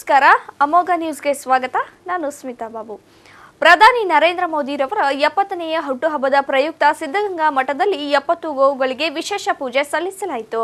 ನಮಸ್ಕಾರ ಅಮೋಘ ನ್ಯೂಸ್ಗೆ ಸ್ವಾಗತ ನಾನು ಸ್ಮಿತಾ ಬಾಬು ಪ್ರಧಾನಿ ನರೇಂದ್ರ ಮೋದಿರವರ ಎಪ್ಪತ್ತನೆಯ ಹುಟ್ಟುಹಬ್ಬದ ಪ್ರಯುಕ್ತ ಸಿದ್ಧಗಂಗಾ ಮಠದಲ್ಲಿ ಎಪ್ಪತ್ತು ಗೋವುಗಳಿಗೆ ವಿಶೇಷ ಪೂಜೆ ಸಲ್ಲಿಸಲಾಯಿತು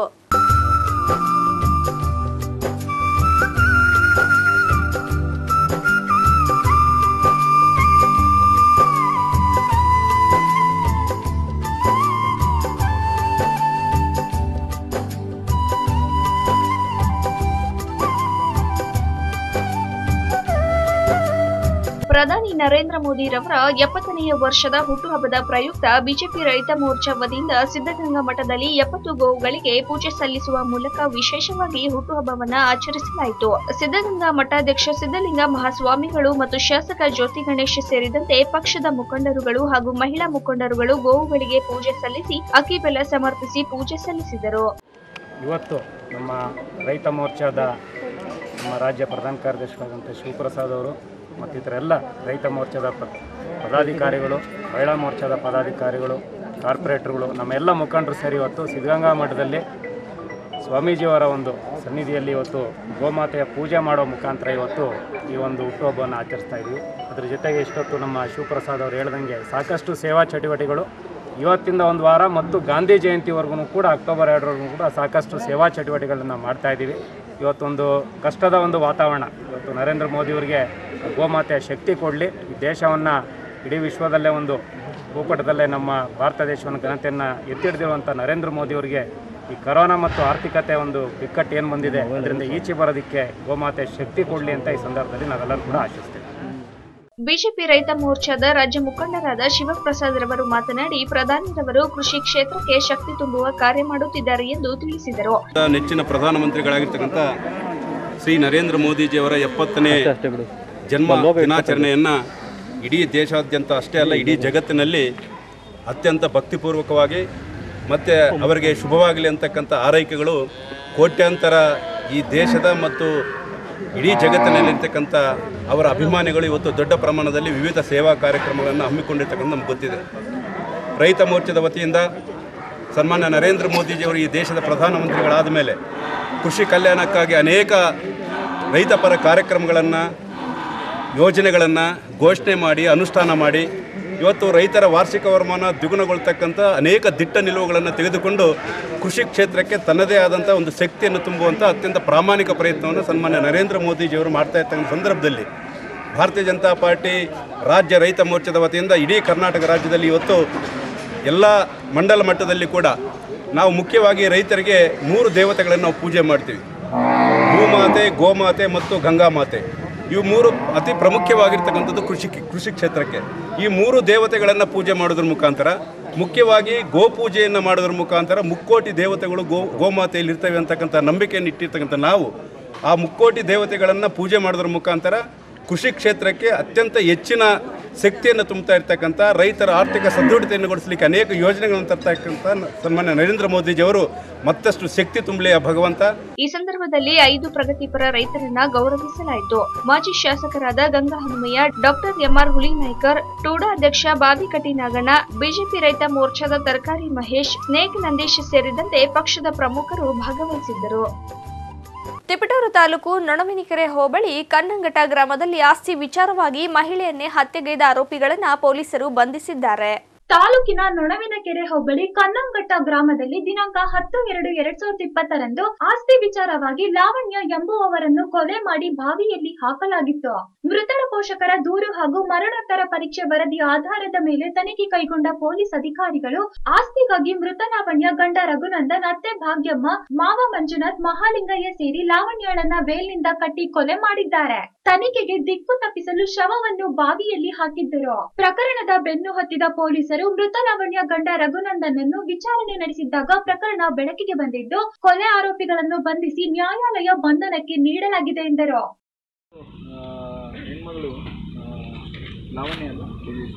ಪ್ರಧಾನಿ ನರೇಂದ್ರ ಮೋದಿರವರ ಎಪ್ಪತ್ತನೆಯ ವರ್ಷದ ಹುಟ್ಟುಹಬ್ಬದ ಪ್ರಯುಕ್ತ ಬಿಜೆಪಿ ರೈತ ಮೋರ್ಚಾ ವತಿಯಿಂದ ಸಿದ್ಧಗಂಗಾ ಮಠದಲ್ಲಿ ಎಪ್ಪತ್ತು ಗೋವುಗಳಿಗೆ ಪೂಜೆ ಸಲ್ಲಿಸುವ ಮೂಲಕ ವಿಶೇಷವಾಗಿ ಹುಟ್ಟುಹಬ್ಬವನ್ನ ಆಚರಿಸಲಾಯಿತು ಸಿದ್ಧಗಂಗಾ ಮಠಾಧ್ಯಕ್ಷ ಸಿದ್ದಲಿಂಗ ಮಹಾಸ್ವಾಮಿಗಳು ಮತ್ತು ಶಾಸಕ ಜ್ಯೋತಿ ಗಣೇಶ್ ಸೇರಿದಂತೆ ಪಕ್ಷದ ಮುಖಂಡರುಗಳು ಹಾಗೂ ಮಹಿಳಾ ಮುಖಂಡರುಗಳು ಗೋವುಗಳಿಗೆ ಪೂಜೆ ಸಲ್ಲಿಸಿ ಅಕ್ಕಿ ಬೆಲ್ಲ ಸಮರ್ಪಿಸಿ ಪೂಜೆ ಸಲ್ಲಿಸಿದರು ಇವತ್ತು ನಮ್ಮ ರೈತ ಮೋರ್ಚಾದ ನಮ್ಮ ರಾಜ್ಯ ಪ್ರಧಾನ ಕಾರ್ಯದರ್ಶಿಯಾದಂಥ ಶಿವಪ್ರಸಾದ್ ಅವರು ಮತ್ತಿತರೆಲ್ಲ ರೈತ ಮೋರ್ಚಾದ ಪ ಪದಾಧಿಕಾರಿಗಳು ಮಹಿಳಾ ಮೋರ್ಚಾದ ಪದಾಧಿಕಾರಿಗಳು ಕಾರ್ಪೊರೇಟರ್ಗಳು ನಮ್ಮೆಲ್ಲ ಮುಖಂಡರು ಸೇರಿ ಇವತ್ತು ಸಿದ್ಧಗಂಗಾ ಮಠದಲ್ಲಿ ಸ್ವಾಮೀಜಿಯವರ ಒಂದು ಸನ್ನಿಧಿಯಲ್ಲಿ ಇವತ್ತು ಗೋಮಾತೆಯ ಪೂಜೆ ಮಾಡೋ ಮುಖಾಂತರ ಇವತ್ತು ಈ ಒಂದು ಹುಟ್ಟುಹಬ್ಬವನ್ನು ಆಚರಿಸ್ತಾ ಇದ್ವಿ ಅದ್ರ ಜೊತೆಗೆ ಇಷ್ಟೊತ್ತು ನಮ್ಮ ಶಿವಪ್ರಸಾದ್ ಅವರು ಹೇಳ್ದಂಗೆ ಸಾಕಷ್ಟು ಸೇವಾ ಚಟುವಟಿಕೆಗಳು ಇವತ್ತಿಂದ ಒಂದು ವಾರ ಮತ್ತು ಗಾಂಧಿ ಜಯಂತಿವರೆಗೂ ಕೂಡ ಅಕ್ಟೋಬರ್ ಎರಡರವರೆಗೂ ಕೂಡ ಸಾಕಷ್ಟು ಸೇವಾ ಚಟುವಟಿಕೆಗಳನ್ನು ಮಾಡ್ತಾ ಇದ್ದೀವಿ ಇವತ್ತೊಂದು ಕಷ್ಟದ ಒಂದು ವಾತಾವರಣ ಇವತ್ತು ನರೇಂದ್ರ ಮೋದಿಯವರಿಗೆ ಗೋಮಾತೆಯ ಶಕ್ತಿ ಕೊಡಲಿ ಈ ದೇಶವನ್ನು ಇಡೀ ವಿಶ್ವದಲ್ಲೇ ಒಂದು ಭೂಪಟದಲ್ಲೇ ನಮ್ಮ ಭಾರತ ದೇಶವನ್ನು ಘನತೆಯನ್ನು ಎತ್ತಿಡಿದಿರುವಂಥ ನರೇಂದ್ರ ಮೋದಿಯವರಿಗೆ ಈ ಕರೋನಾ ಮತ್ತು ಆರ್ಥಿಕತೆ ಒಂದು ಬಿಕ್ಕಟ್ಟು ಏನು ಬಂದಿದೆ ಅದರಿಂದ ಈಚೆ ಬರೋದಕ್ಕೆ ಗೋಮಾತೆ ಶಕ್ತಿ ಕೊಡಲಿ ಅಂತ ಈ ಸಂದರ್ಭದಲ್ಲಿ ನಾವೆಲ್ಲರೂ ಕೂಡ ಆಶಿಸ್ತೀವಿ ಬಿಜೆಪಿ ರೈತ ಮೋರ್ಚಾದ ರಾಜ್ಯ ಮುಖಂಡರಾದ ಶಿವಪ್ರಸಾದ್ ರವರು ಮಾತನಾಡಿ ಪ್ರಧಾನಿರವರು ಕೃಷಿ ಕ್ಷೇತ್ರಕ್ಕೆ ಶಕ್ತಿ ತುಂಬುವ ಕಾರ್ಯ ಮಾಡುತ್ತಿದ್ದಾರೆ ಎಂದು ತಿಳಿಸಿದರು ನೆಚ್ಚಿನ ಪ್ರಧಾನಮಂತ್ರಿಗಳಾಗಿರ್ತಕ್ಕಂಥ ಶ್ರೀ ನರೇಂದ್ರ ಮೋದಿಜಿಯವರ ಎಪ್ಪತ್ತನೇ ಜನ್ಮ ದಿನಾಚರಣೆಯನ್ನು ಇಡೀ ದೇಶಾದ್ಯಂತ ಅಷ್ಟೇ ಅಲ್ಲ ಇಡೀ ಜಗತ್ತಿನಲ್ಲಿ ಅತ್ಯಂತ ಭಕ್ತಿಪೂರ್ವಕವಾಗಿ ಮತ್ತು ಅವರಿಗೆ ಶುಭವಾಗಲಿ ಅಂತಕ್ಕಂಥ ಆರೈಕೆಗಳು ಕೋಟ್ಯಾಂತರ ಈ ದೇಶದ ಮತ್ತು ಇಡೀ ಜಗತ್ತಿನಲ್ಲಿರ್ತಕ್ಕಂಥ ಅವರ ಅಭಿಮಾನಿಗಳು ಇವತ್ತು ದೊಡ್ಡ ಪ್ರಮಾಣದಲ್ಲಿ ವಿವಿಧ ಸೇವಾ ಕಾರ್ಯಕ್ರಮಗಳನ್ನು ಹಮ್ಮಿಕೊಂಡಿರ್ತಕ್ಕಂಥ ನಮ್ಗೆ ಗೊತ್ತಿದೆ ರೈತ ಮೋರ್ಚಾದ ವತಿಯಿಂದ ಸನ್ಮಾನ್ಯ ನರೇಂದ್ರ ಮೋದಿಜಿಯವರು ಈ ದೇಶದ ಪ್ರಧಾನಮಂತ್ರಿಗಳಾದ ಮೇಲೆ ಕೃಷಿ ಕಲ್ಯಾಣಕ್ಕಾಗಿ ಅನೇಕ ರೈತಪರ ಕಾರ್ಯಕ್ರಮಗಳನ್ನು ಯೋಜನೆಗಳನ್ನು ಘೋಷಣೆ ಮಾಡಿ ಅನುಷ್ಠಾನ ಮಾಡಿ ಇವತ್ತು ರೈತರ ವಾರ್ಷಿಕ ವರಮಾನ ದ್ವಿಗುಣಗೊಳ್ತಕ್ಕಂಥ ಅನೇಕ ದಿಟ್ಟ ನಿಲುವುಗಳನ್ನು ತೆಗೆದುಕೊಂಡು ಕೃಷಿ ಕ್ಷೇತ್ರಕ್ಕೆ ತನ್ನದೇ ಆದಂಥ ಒಂದು ಶಕ್ತಿಯನ್ನು ತುಂಬುವಂಥ ಅತ್ಯಂತ ಪ್ರಾಮಾಣಿಕ ಪ್ರಯತ್ನವನ್ನು ಸನ್ಮಾನ್ಯ ನರೇಂದ್ರ ಮೋದಿಜಿಯವರು ಮಾಡ್ತಾ ಇರ್ತಕ್ಕಂಥ ಸಂದರ್ಭದಲ್ಲಿ ಭಾರತೀಯ ಜನತಾ ಪಾರ್ಟಿ ರಾಜ್ಯ ರೈತ ಮೋರ್ಚಾದ ವತಿಯಿಂದ ಇಡೀ ಕರ್ನಾಟಕ ರಾಜ್ಯದಲ್ಲಿ ಇವತ್ತು ಎಲ್ಲ ಮಂಡಲ ಮಟ್ಟದಲ್ಲಿ ಕೂಡ ನಾವು ಮುಖ್ಯವಾಗಿ ರೈತರಿಗೆ ಮೂರು ದೇವತೆಗಳನ್ನು ನಾವು ಪೂಜೆ ಮಾಡ್ತೀವಿ ಭೂಮಾತೆ ಗೋಮಾತೆ ಮತ್ತು ಗಂಗಾ ಮಾತೆ ಇವು ಮೂರು ಅತಿ ಪ್ರಮುಖವಾಗಿರ್ತಕ್ಕಂಥದ್ದು ಕೃಷಿ ಕೃಷಿ ಕ್ಷೇತ್ರಕ್ಕೆ ಈ ಮೂರು ದೇವತೆಗಳನ್ನು ಪೂಜೆ ಮಾಡೋದ್ರ ಮುಖಾಂತರ ಮುಖ್ಯವಾಗಿ ಗೋಪೂಜೆಯನ್ನು ಮಾಡೋದ್ರ ಮುಖಾಂತರ ಮುಕ್ಕೋಟಿ ದೇವತೆಗಳು ಗೋ ಗೋಮಾತೆಯಲ್ಲಿ ಇರ್ತವೆ ಅಂತಕ್ಕಂಥ ನಂಬಿಕೆಯನ್ನು ಇಟ್ಟಿರ್ತಕ್ಕಂಥ ನಾವು ಆ ಮುಕ್ಕೋಟಿ ದೇವತೆಗಳನ್ನು ಪೂಜೆ ಮಾಡೋದ್ರ ಮುಖಾಂತರ ಕೃಷಿ ಕ್ಷೇತ್ರಕ್ಕೆ ಅತ್ಯಂತ ಹೆಚ್ಚಿನ ಶಕ್ತಿಯನ್ನು ತುಂಬುತ್ತಾ ಇರ್ತಕ್ಕಂಥ ರೈತರ ಆರ್ಥಿಕ ಸದೃಢತೆಯನ್ನು ಗೊಳಿಸಲಿಕ್ಕೆ ಅನೇಕ ಯೋಜನೆಗಳನ್ನು ತರ್ತಕ್ಕಂಥ ಸನ್ಮಾನ್ಯ ನರೇಂದ್ರ ಮೋದಿಜಿಯವರು ಮತ್ತಷ್ಟು ಶಕ್ತಿ ತುಂಬಲಿ ಆ ಭಗವಂತ ಈ ಸಂದರ್ಭದಲ್ಲಿ ಐದು ಪ್ರಗತಿಪರ ರೈತರನ್ನ ಗೌರವಿಸಲಾಯಿತು ಮಾಜಿ ಶಾಸಕರಾದ Ganga Hanumaiah doctor MR Hulinaikar TUDA ಅಧ್ಯಕ್ಷ ಬಾವಿಕಟ್ಟಿ ನಾಗಣ್ಣ ಬಿಜೆಪಿ ರೈತ ಮೋರ್ಚಾದ ತರಕಾರಿ ಮಹೇಶ್ ಸ್ನೇಕ್ ನಂದೀಶ್ ಸೇರಿದಂತೆ ಪಕ್ಷದ ಪ್ರಮುಖರು ಭಾಗವಹಿಸಿದ್ದರು ತಿಪಟೂರು ತಾಲೂಕು ನೊಣಮಿನಿಕೆರೆ ಹೋಬಳಿ ಕನ್ನಂಗಟ ಗ್ರಾಮದಲ್ಲಿ ಆಸ್ತಿ ವಿಚಾರವಾಗಿ ಮಹಿಳೆಯನ್ನೇ ಹತ್ಯೆಗೈದ ಆರೋಪಿಗಳನ್ನ ಪೊಲೀಸರು ಬಂಧಿಸಿದ್ದಾರೆ ತಾಲೂಕಿನ ನೊಣವಿನಕೆರೆ ಹೋಬಳಿ ಕನ್ನಂಘಟ್ಟ ಗ್ರಾಮದಲ್ಲಿ ದಿನಾಂಕ ಹತ್ತು ಎರಡು ಎರಡ್ ಸಾವಿರದ ಇಪ್ಪತ್ತರಂದು ಆಸ್ತಿ ವಿಚಾರವಾಗಿ ಲಾವಣ್ಯ ಎಂಬುವವರನ್ನು ಕೊಲೆ ಮಾಡಿ ಬಾವಿಯಲ್ಲಿ ಹಾಕಲಾಗಿತ್ತು ಮೃತರ ಪೋಷಕರ ದೂರು ಹಾಗೂ ಮರಣೋತ್ತರ ಪರೀಕ್ಷೆ ವರದಿ ಆಧಾರದ ಮೇಲೆ ತನಿಖೆ ಕೈಗೊಂಡ ಪೊಲೀಸ್ ಅಧಿಕಾರಿಗಳು ಆಸ್ತಿಗಾಗಿ ಮೃತ ಲಾವಣ್ಯ ಗಂಡ ರಘುನಂದನ್ ಅತ್ತೆ ಭಾಗ್ಯಮ್ಮ ಮಾವ ಮಂಜುನಾಥ್ ಮಹಾಲಿಂಗಯ್ಯ ಸೇರಿ ಲಾವಣ್ಯಳನ್ನ ವೇಲ್ನಿಂದ ಕಟ್ಟಿ ಕೊಲೆ ಮಾಡಿದ್ದಾರೆ ತನಿಖೆಗೆ ದಿಕ್ಕು ತಪ್ಪಿಸಲು ಶವವನ್ನು ಬಾವಿಯಲ್ಲಿ ಹಾಕಿದ್ದರು ಪ್ರಕರಣದ ಬೆನ್ನು ಹತ್ತಿದ ಪೊಲೀಸರು ಮೃತ ಲಾವಣ್ಯ ಗಂಡ ರಘುನಂದನನ್ನು ವಿಚಾರಣೆ ನಡೆಸಿದ್ದಾಗ ಪ್ರಕರಣ ಬೆಳಕಿಗೆ ಬಂದಿದ್ದು ಕೊಲೆ ಆರೋಪಿಗಳನ್ನು ಬಂಧಿಸಿ ನ್ಯಾಯಾಲಯ ಬಂಧನಕ್ಕೆ ನೀಡಲಾಗಿದೆ ಎಂದರು ಆ, ಹೆಣ್ಮಗಳು ಆ, ಲಾವಣ್ಯ ಅಲ್ಲ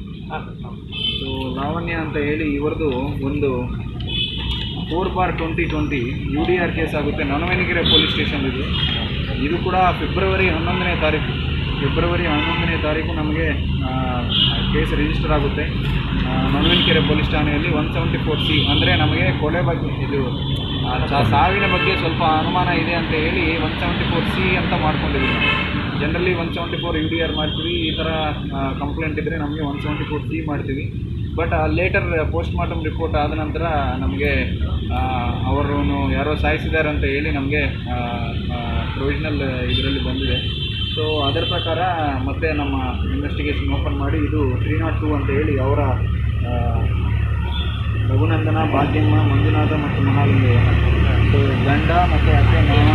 ಸೊ ಲಾವಣ್ಯ ಅಂತ ಹೇಳಿ ಇವರದು ಒಂದು four bar twenty twenty U D R case ಆಗುತ್ತೆ ನೊಣವೆನಕೆರೆ ಪೊಲೀಸ್ ಸ್ಟೇಷನ್ ಇದು ಇದು ಕೂಡ ಫೆಬ್ರವರಿ ಹನ್ನೊಂದನೇ ತಾರೀಕು ಫೆಬ್ರವರಿ ಹನ್ನೊಂದನೇ ತಾರೀಕು ನಮಗೆ ಕೇಸ್ ರಿಜಿಸ್ಟರ್ ಆಗುತ್ತೆ ನೊಣವೆನಕೆರೆ ಪೊಲೀಸ್ ಠಾಣೆಯಲ್ಲಿ ಒನ್ ಸೆವೆಂಟಿ ಫೋರ್ ಸಿ ಅಂದರೆ ನಮಗೆ ಕೊಲೆ ಬಗ್ಗೆ ಇದು ಆ ಚ- ಸಾವಿನ ಬಗ್ಗೆ ಸ್ವಲ್ಪ ಅನುಮಾನ ಇದೆ ಅಂತ ಹೇಳಿ ಒನ್ ಸೆವೆಂಟಿ ಫೋರ್ ಸಿ ಅಂತ ಮಾಡ್ಕೊಂಡಿದ್ದೀವಿ ನಾವು generally one seventy four U D R ಮಾಡ್ತೀವಿ ಈ ಥರ ಕಂಪ್ಲೇಂಟ್ ಇದ್ದರೆ ನಮಗೆ ಒನ್ ಸೆವೆಂಟಿ ಫೋರ್ ಸಿ ಮಾಡ್ತೀವಿ but later post mortem report ಆದ ನಂತರ ನಮಗೆ ಅವರನ್ನು ಯಾರೋ ಸಾಯಿಸಿದ್ದಾರೆ ಅಂತ ಹೇಳಿ ನಮಗೆ ಪ್ರೊವಿಷನಲ್ ಇದರಲ್ಲಿ ಬಂದಿದೆ ಸೊ ಅದರ ಪ್ರಕಾರ ಮತ್ತೆ ನಮ್ಮ ಇನ್ವೆಸ್ಟಿಗೇಷನ್ ಓಪನ್ ಮಾಡಿ ಇದು ತ್ರೀ ನಾಟ್ ಟೂ ಅಂತ ಹೇಳಿ ಅವರ ಆ, ರಘುನಂದನ ಭಾಗ್ಯಮ್ಮ ಮಂಜುನಾಥ ಮತ್ತು ಮಹಾಲಿಂಗಯ್ಯ ಸೊ ಗಂಡ ಮತ್ತು ಅತ್ತೆ ಮಾವ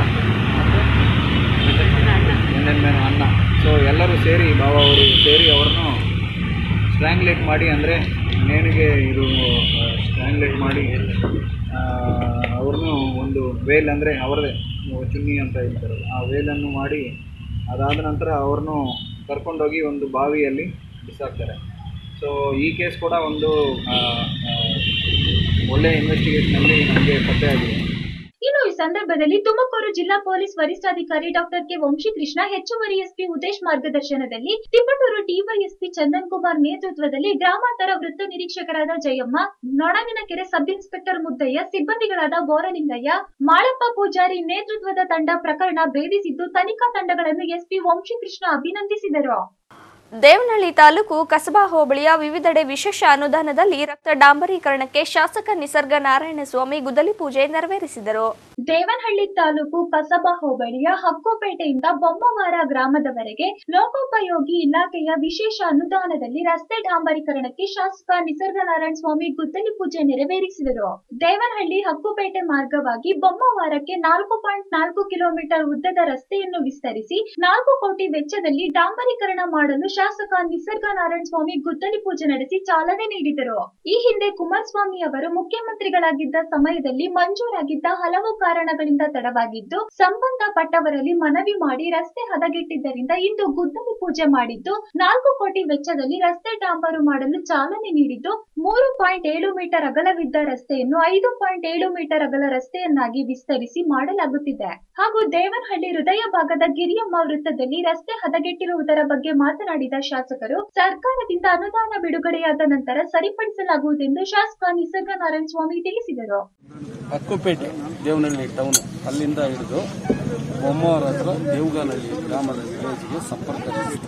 ಮತ್ತು ಎಣ್ಣೆಣ್ಣೆ ಅಣ್ಣ ಸೊ ಎಲ್ಲರೂ ಸೇರಿ ಬಾವ ಅವರು ಸೇರಿ ಅವ್ರನ್ನು ಸ್ಟ್ರ್ಯಾಂಗ್ಲೇಟ್ ಮಾಡಿ ಅಂದರೆ ನೇಣಿಗೆ ಇದು ಸ್ಟ್ರ್ಯಾಂಗ್ಲೇಟ್ ಮಾಡಿ ಅವ್ರನ್ನೂ ಒಂದು ವೇಲ್ ಅಂದರೆ ಅವರದೇ ಚುನ್ನಿ ಅಂತ ಹೇಳ್ತಾರಲ್ಲ ಆ ವೇಲನ್ನು ಮಾಡಿ ಅದಾದ ನಂತರ ಅವ್ರನ್ನೂ ಕರ್ಕೊಂಡೋಗಿ ಒಂದು ಬಾವಿಯಲ್ಲಿ ಬಿಸಾಕ್ತಾರೆ ಸೊ ಈ ಕೇಸ್ ಕೂಡ ಒಂದು ಆ, ಆ, ಒಳ್ಳೆ ಇನ್ವೆಸ್ಟಿಗೇಷನಲ್ಲಿ ನಮಗೆ ಪತ್ತೆಯಾಗಿದೆ ಇನ್ನು ಈ ಸಂದರ್ಭದಲ್ಲಿ ತುಮಕೂರು ಜಿಲ್ಲಾ ಪೊಲೀಸ್ ವರಿಷ್ಠಾಧಿಕಾರಿ ಡಾಕ್ಟರ್ ಕೆ ವಂಶಿಕೃಷ್ಣ ಹೆಚ್ಚುವರಿ ಎಸ್ಪಿ ಉದೇಶ್ ಮಾರ್ಗದರ್ಶನದಲ್ಲಿ ತಿಪಟೂರು ಡಿವೈಎಸ್ಪಿ ಚಂದನ್ ಕುಮಾರ್ ನೇತೃತ್ವದಲ್ಲಿ ಗ್ರಾಮಾಂತರ ವೃತ್ತ ನಿರೀಕ್ಷಕರಾದ ಜಯಮ್ಮ ನೊಣವಿನಕೆರೆ ಸಬ್ ಇನ್ಸ್ಪೆಕ್ಟರ್ ಮುದ್ದಯ್ಯ ಸಿಬ್ಬಂದಿಗಳಾದ ಬೋರಲಿಂಗಯ್ಯ ಮಾಳಪ್ಪ ಪೂಜಾರಿ ನೇತೃತ್ವದ ತಂಡ ಪ್ರಕರಣ ಭೇದಿಸಿದ್ದು ತನಿಖಾ ತಂಡಗಳನ್ನು ಎಸ್ಪಿ ವಂಶಿಕೃಷ್ಣ ಅಭಿನಂದಿಸಿದರು ದೇವನಹಳ್ಳಿ ತಾಲೂಕು ಕಸಬಾ ಹೋಬಳಿಯ ವಿವಿಧೆಡೆ ವಿಶೇಷ ಅನುದಾನದಲ್ಲಿ ರಕ್ತ ಡಾಂಬರೀಕರಣಕ್ಕೆ ಶಾಸಕ ನಿಸರ್ಗ ನಾರಾಯಣಸ್ವಾಮಿ ಗುದ್ದಲಿ ಪೂಜೆ ನೆರವೇರಿಸಿದರು ದೇವನಹಳ್ಳಿ ತಾಲೂಕು ಕಸಬಾ ಹೋಬಳಿಯ ಹಕ್ಕುಪೇಟೆಯಿಂದ ಬೊಮ್ಮವಾರ ಗ್ರಾಮದವರೆಗೆ ಲೋಕೋಪಯೋಗಿ ಇಲಾಖೆಯ ವಿಶೇಷ ಅನುದಾನದಲ್ಲಿ ರಸ್ತೆ ಡಾಂಬರೀಕರಣಕ್ಕೆ ಶಾಸಕ ನಿಸರ್ಗನಾರಾಯಣ ಸ್ವಾಮಿ ಗುದ್ದಲಿ ಪೂಜೆ ನೆರವೇರಿಸಿದರು ದೇವನಹಳ್ಳಿ ಹಕ್ಕುಪೇಟೆ ಮಾರ್ಗವಾಗಿ ಬೊಮ್ಮವಾರಕ್ಕೆ ನಾಲ್ಕು ಪಾಯಿಂಟ್ ನಾಲ್ಕು ಕಿಲೋಮೀಟರ್ ಉದ್ದದ ರಸ್ತೆಯನ್ನು ವಿಸ್ತರಿಸಿ ನಾಲ್ಕು ಕೋಟಿ ವೆಚ್ಚದಲ್ಲಿ ಡಾಂಬರೀಕರಣ ಮಾಡಲು ಶಾಸಕ ನಿಸರ್ಗನಾರಾಯಣ ಸ್ವಾಮಿ ಗುದ್ದಲಿ ಪೂಜೆ ನಡೆಸಿ ಚಾಲನೆ ನೀಡಿದರು ಈ ಹಿಂದೆ ಕುಮಾರಸ್ವಾಮಿ ಅವರು ಮುಖ್ಯಮಂತ್ರಿಗಳಾಗಿದ್ದ ಸಮಯದಲ್ಲಿ ಮಂಜೂರಾಗಿದ್ದ ಹಲವು ಕಾರಣಗಳಿಂದ ತಡವಾಗಿದ್ದು ಸಂಬಂಧಪಟ್ಟವರಲ್ಲಿ ಮನವಿ ಮಾಡಿ ರಸ್ತೆ ಹದಗೆಟ್ಟಿದ್ದರಿಂದ ಇಂದು ಗುದ್ದಲಿ ಪೂಜೆ ಮಾಡಿದ್ದು ನಾಲ್ಕು ಕೋಟಿ ವೆಚ್ಚದಲ್ಲಿ ರಸ್ತೆ ಡಾಂಬರು ಮಾಡಲು ಚಾಲನೆ ನೀಡಿದ್ದು ಮೂರು ಪಾಯಿಂಟ್ ಏಳು ಮೀಟರ್ ಅಗಲವಿದ್ದ ರಸ್ತೆಯನ್ನು ಐದು ಪಾಯಿಂಟ್ ಏಳು ಮೀಟರ್ ಅಗಲ ರಸ್ತೆಯನ್ನಾಗಿ ವಿಸ್ತರಿಸಿ ಮಾಡಲಾಗುತ್ತಿದೆ ಹಾಗೂ ದೇವನಹಳ್ಳಿ ಹೃದಯ ಭಾಗದ ಗಿರಿಯಮ್ಮ ವೃತ್ತದಲ್ಲಿ ರಸ್ತೆ ಹದಗೆಟ್ಟಿರುವುದರ ಬಗ್ಗೆ ಮಾತನಾಡಿದ ಶಾಸಕರು ಸರ್ಕಾರದಿಂದ ಅನುದಾನ ಬಿಡುಗಡೆಯಾದ ನಂತರ ಸರಿಪಡಿಸಲಾಗುವುದೆಂದು ಶಾಸಕ ನಿಸರ್ಗನಾರಾಯಣ ಸ್ವಾಮಿ ತಿಳಿಸಿದರು ಅಕ್ಕುಪೇಟೆ ದೇವನಹಳ್ಳಿ ಟೌನ್ ಅಲ್ಲಿಂದ ಹಿಡಿದು ಬೊಮ್ಮವರ ಹತ್ರ ದೇವಗಾನಹಳ್ಳಿ ಗ್ರಾಮದ ವಿಲೇಜ್ಗೆ ಸಂಪರ್ಕ ರಸ್ತೆ.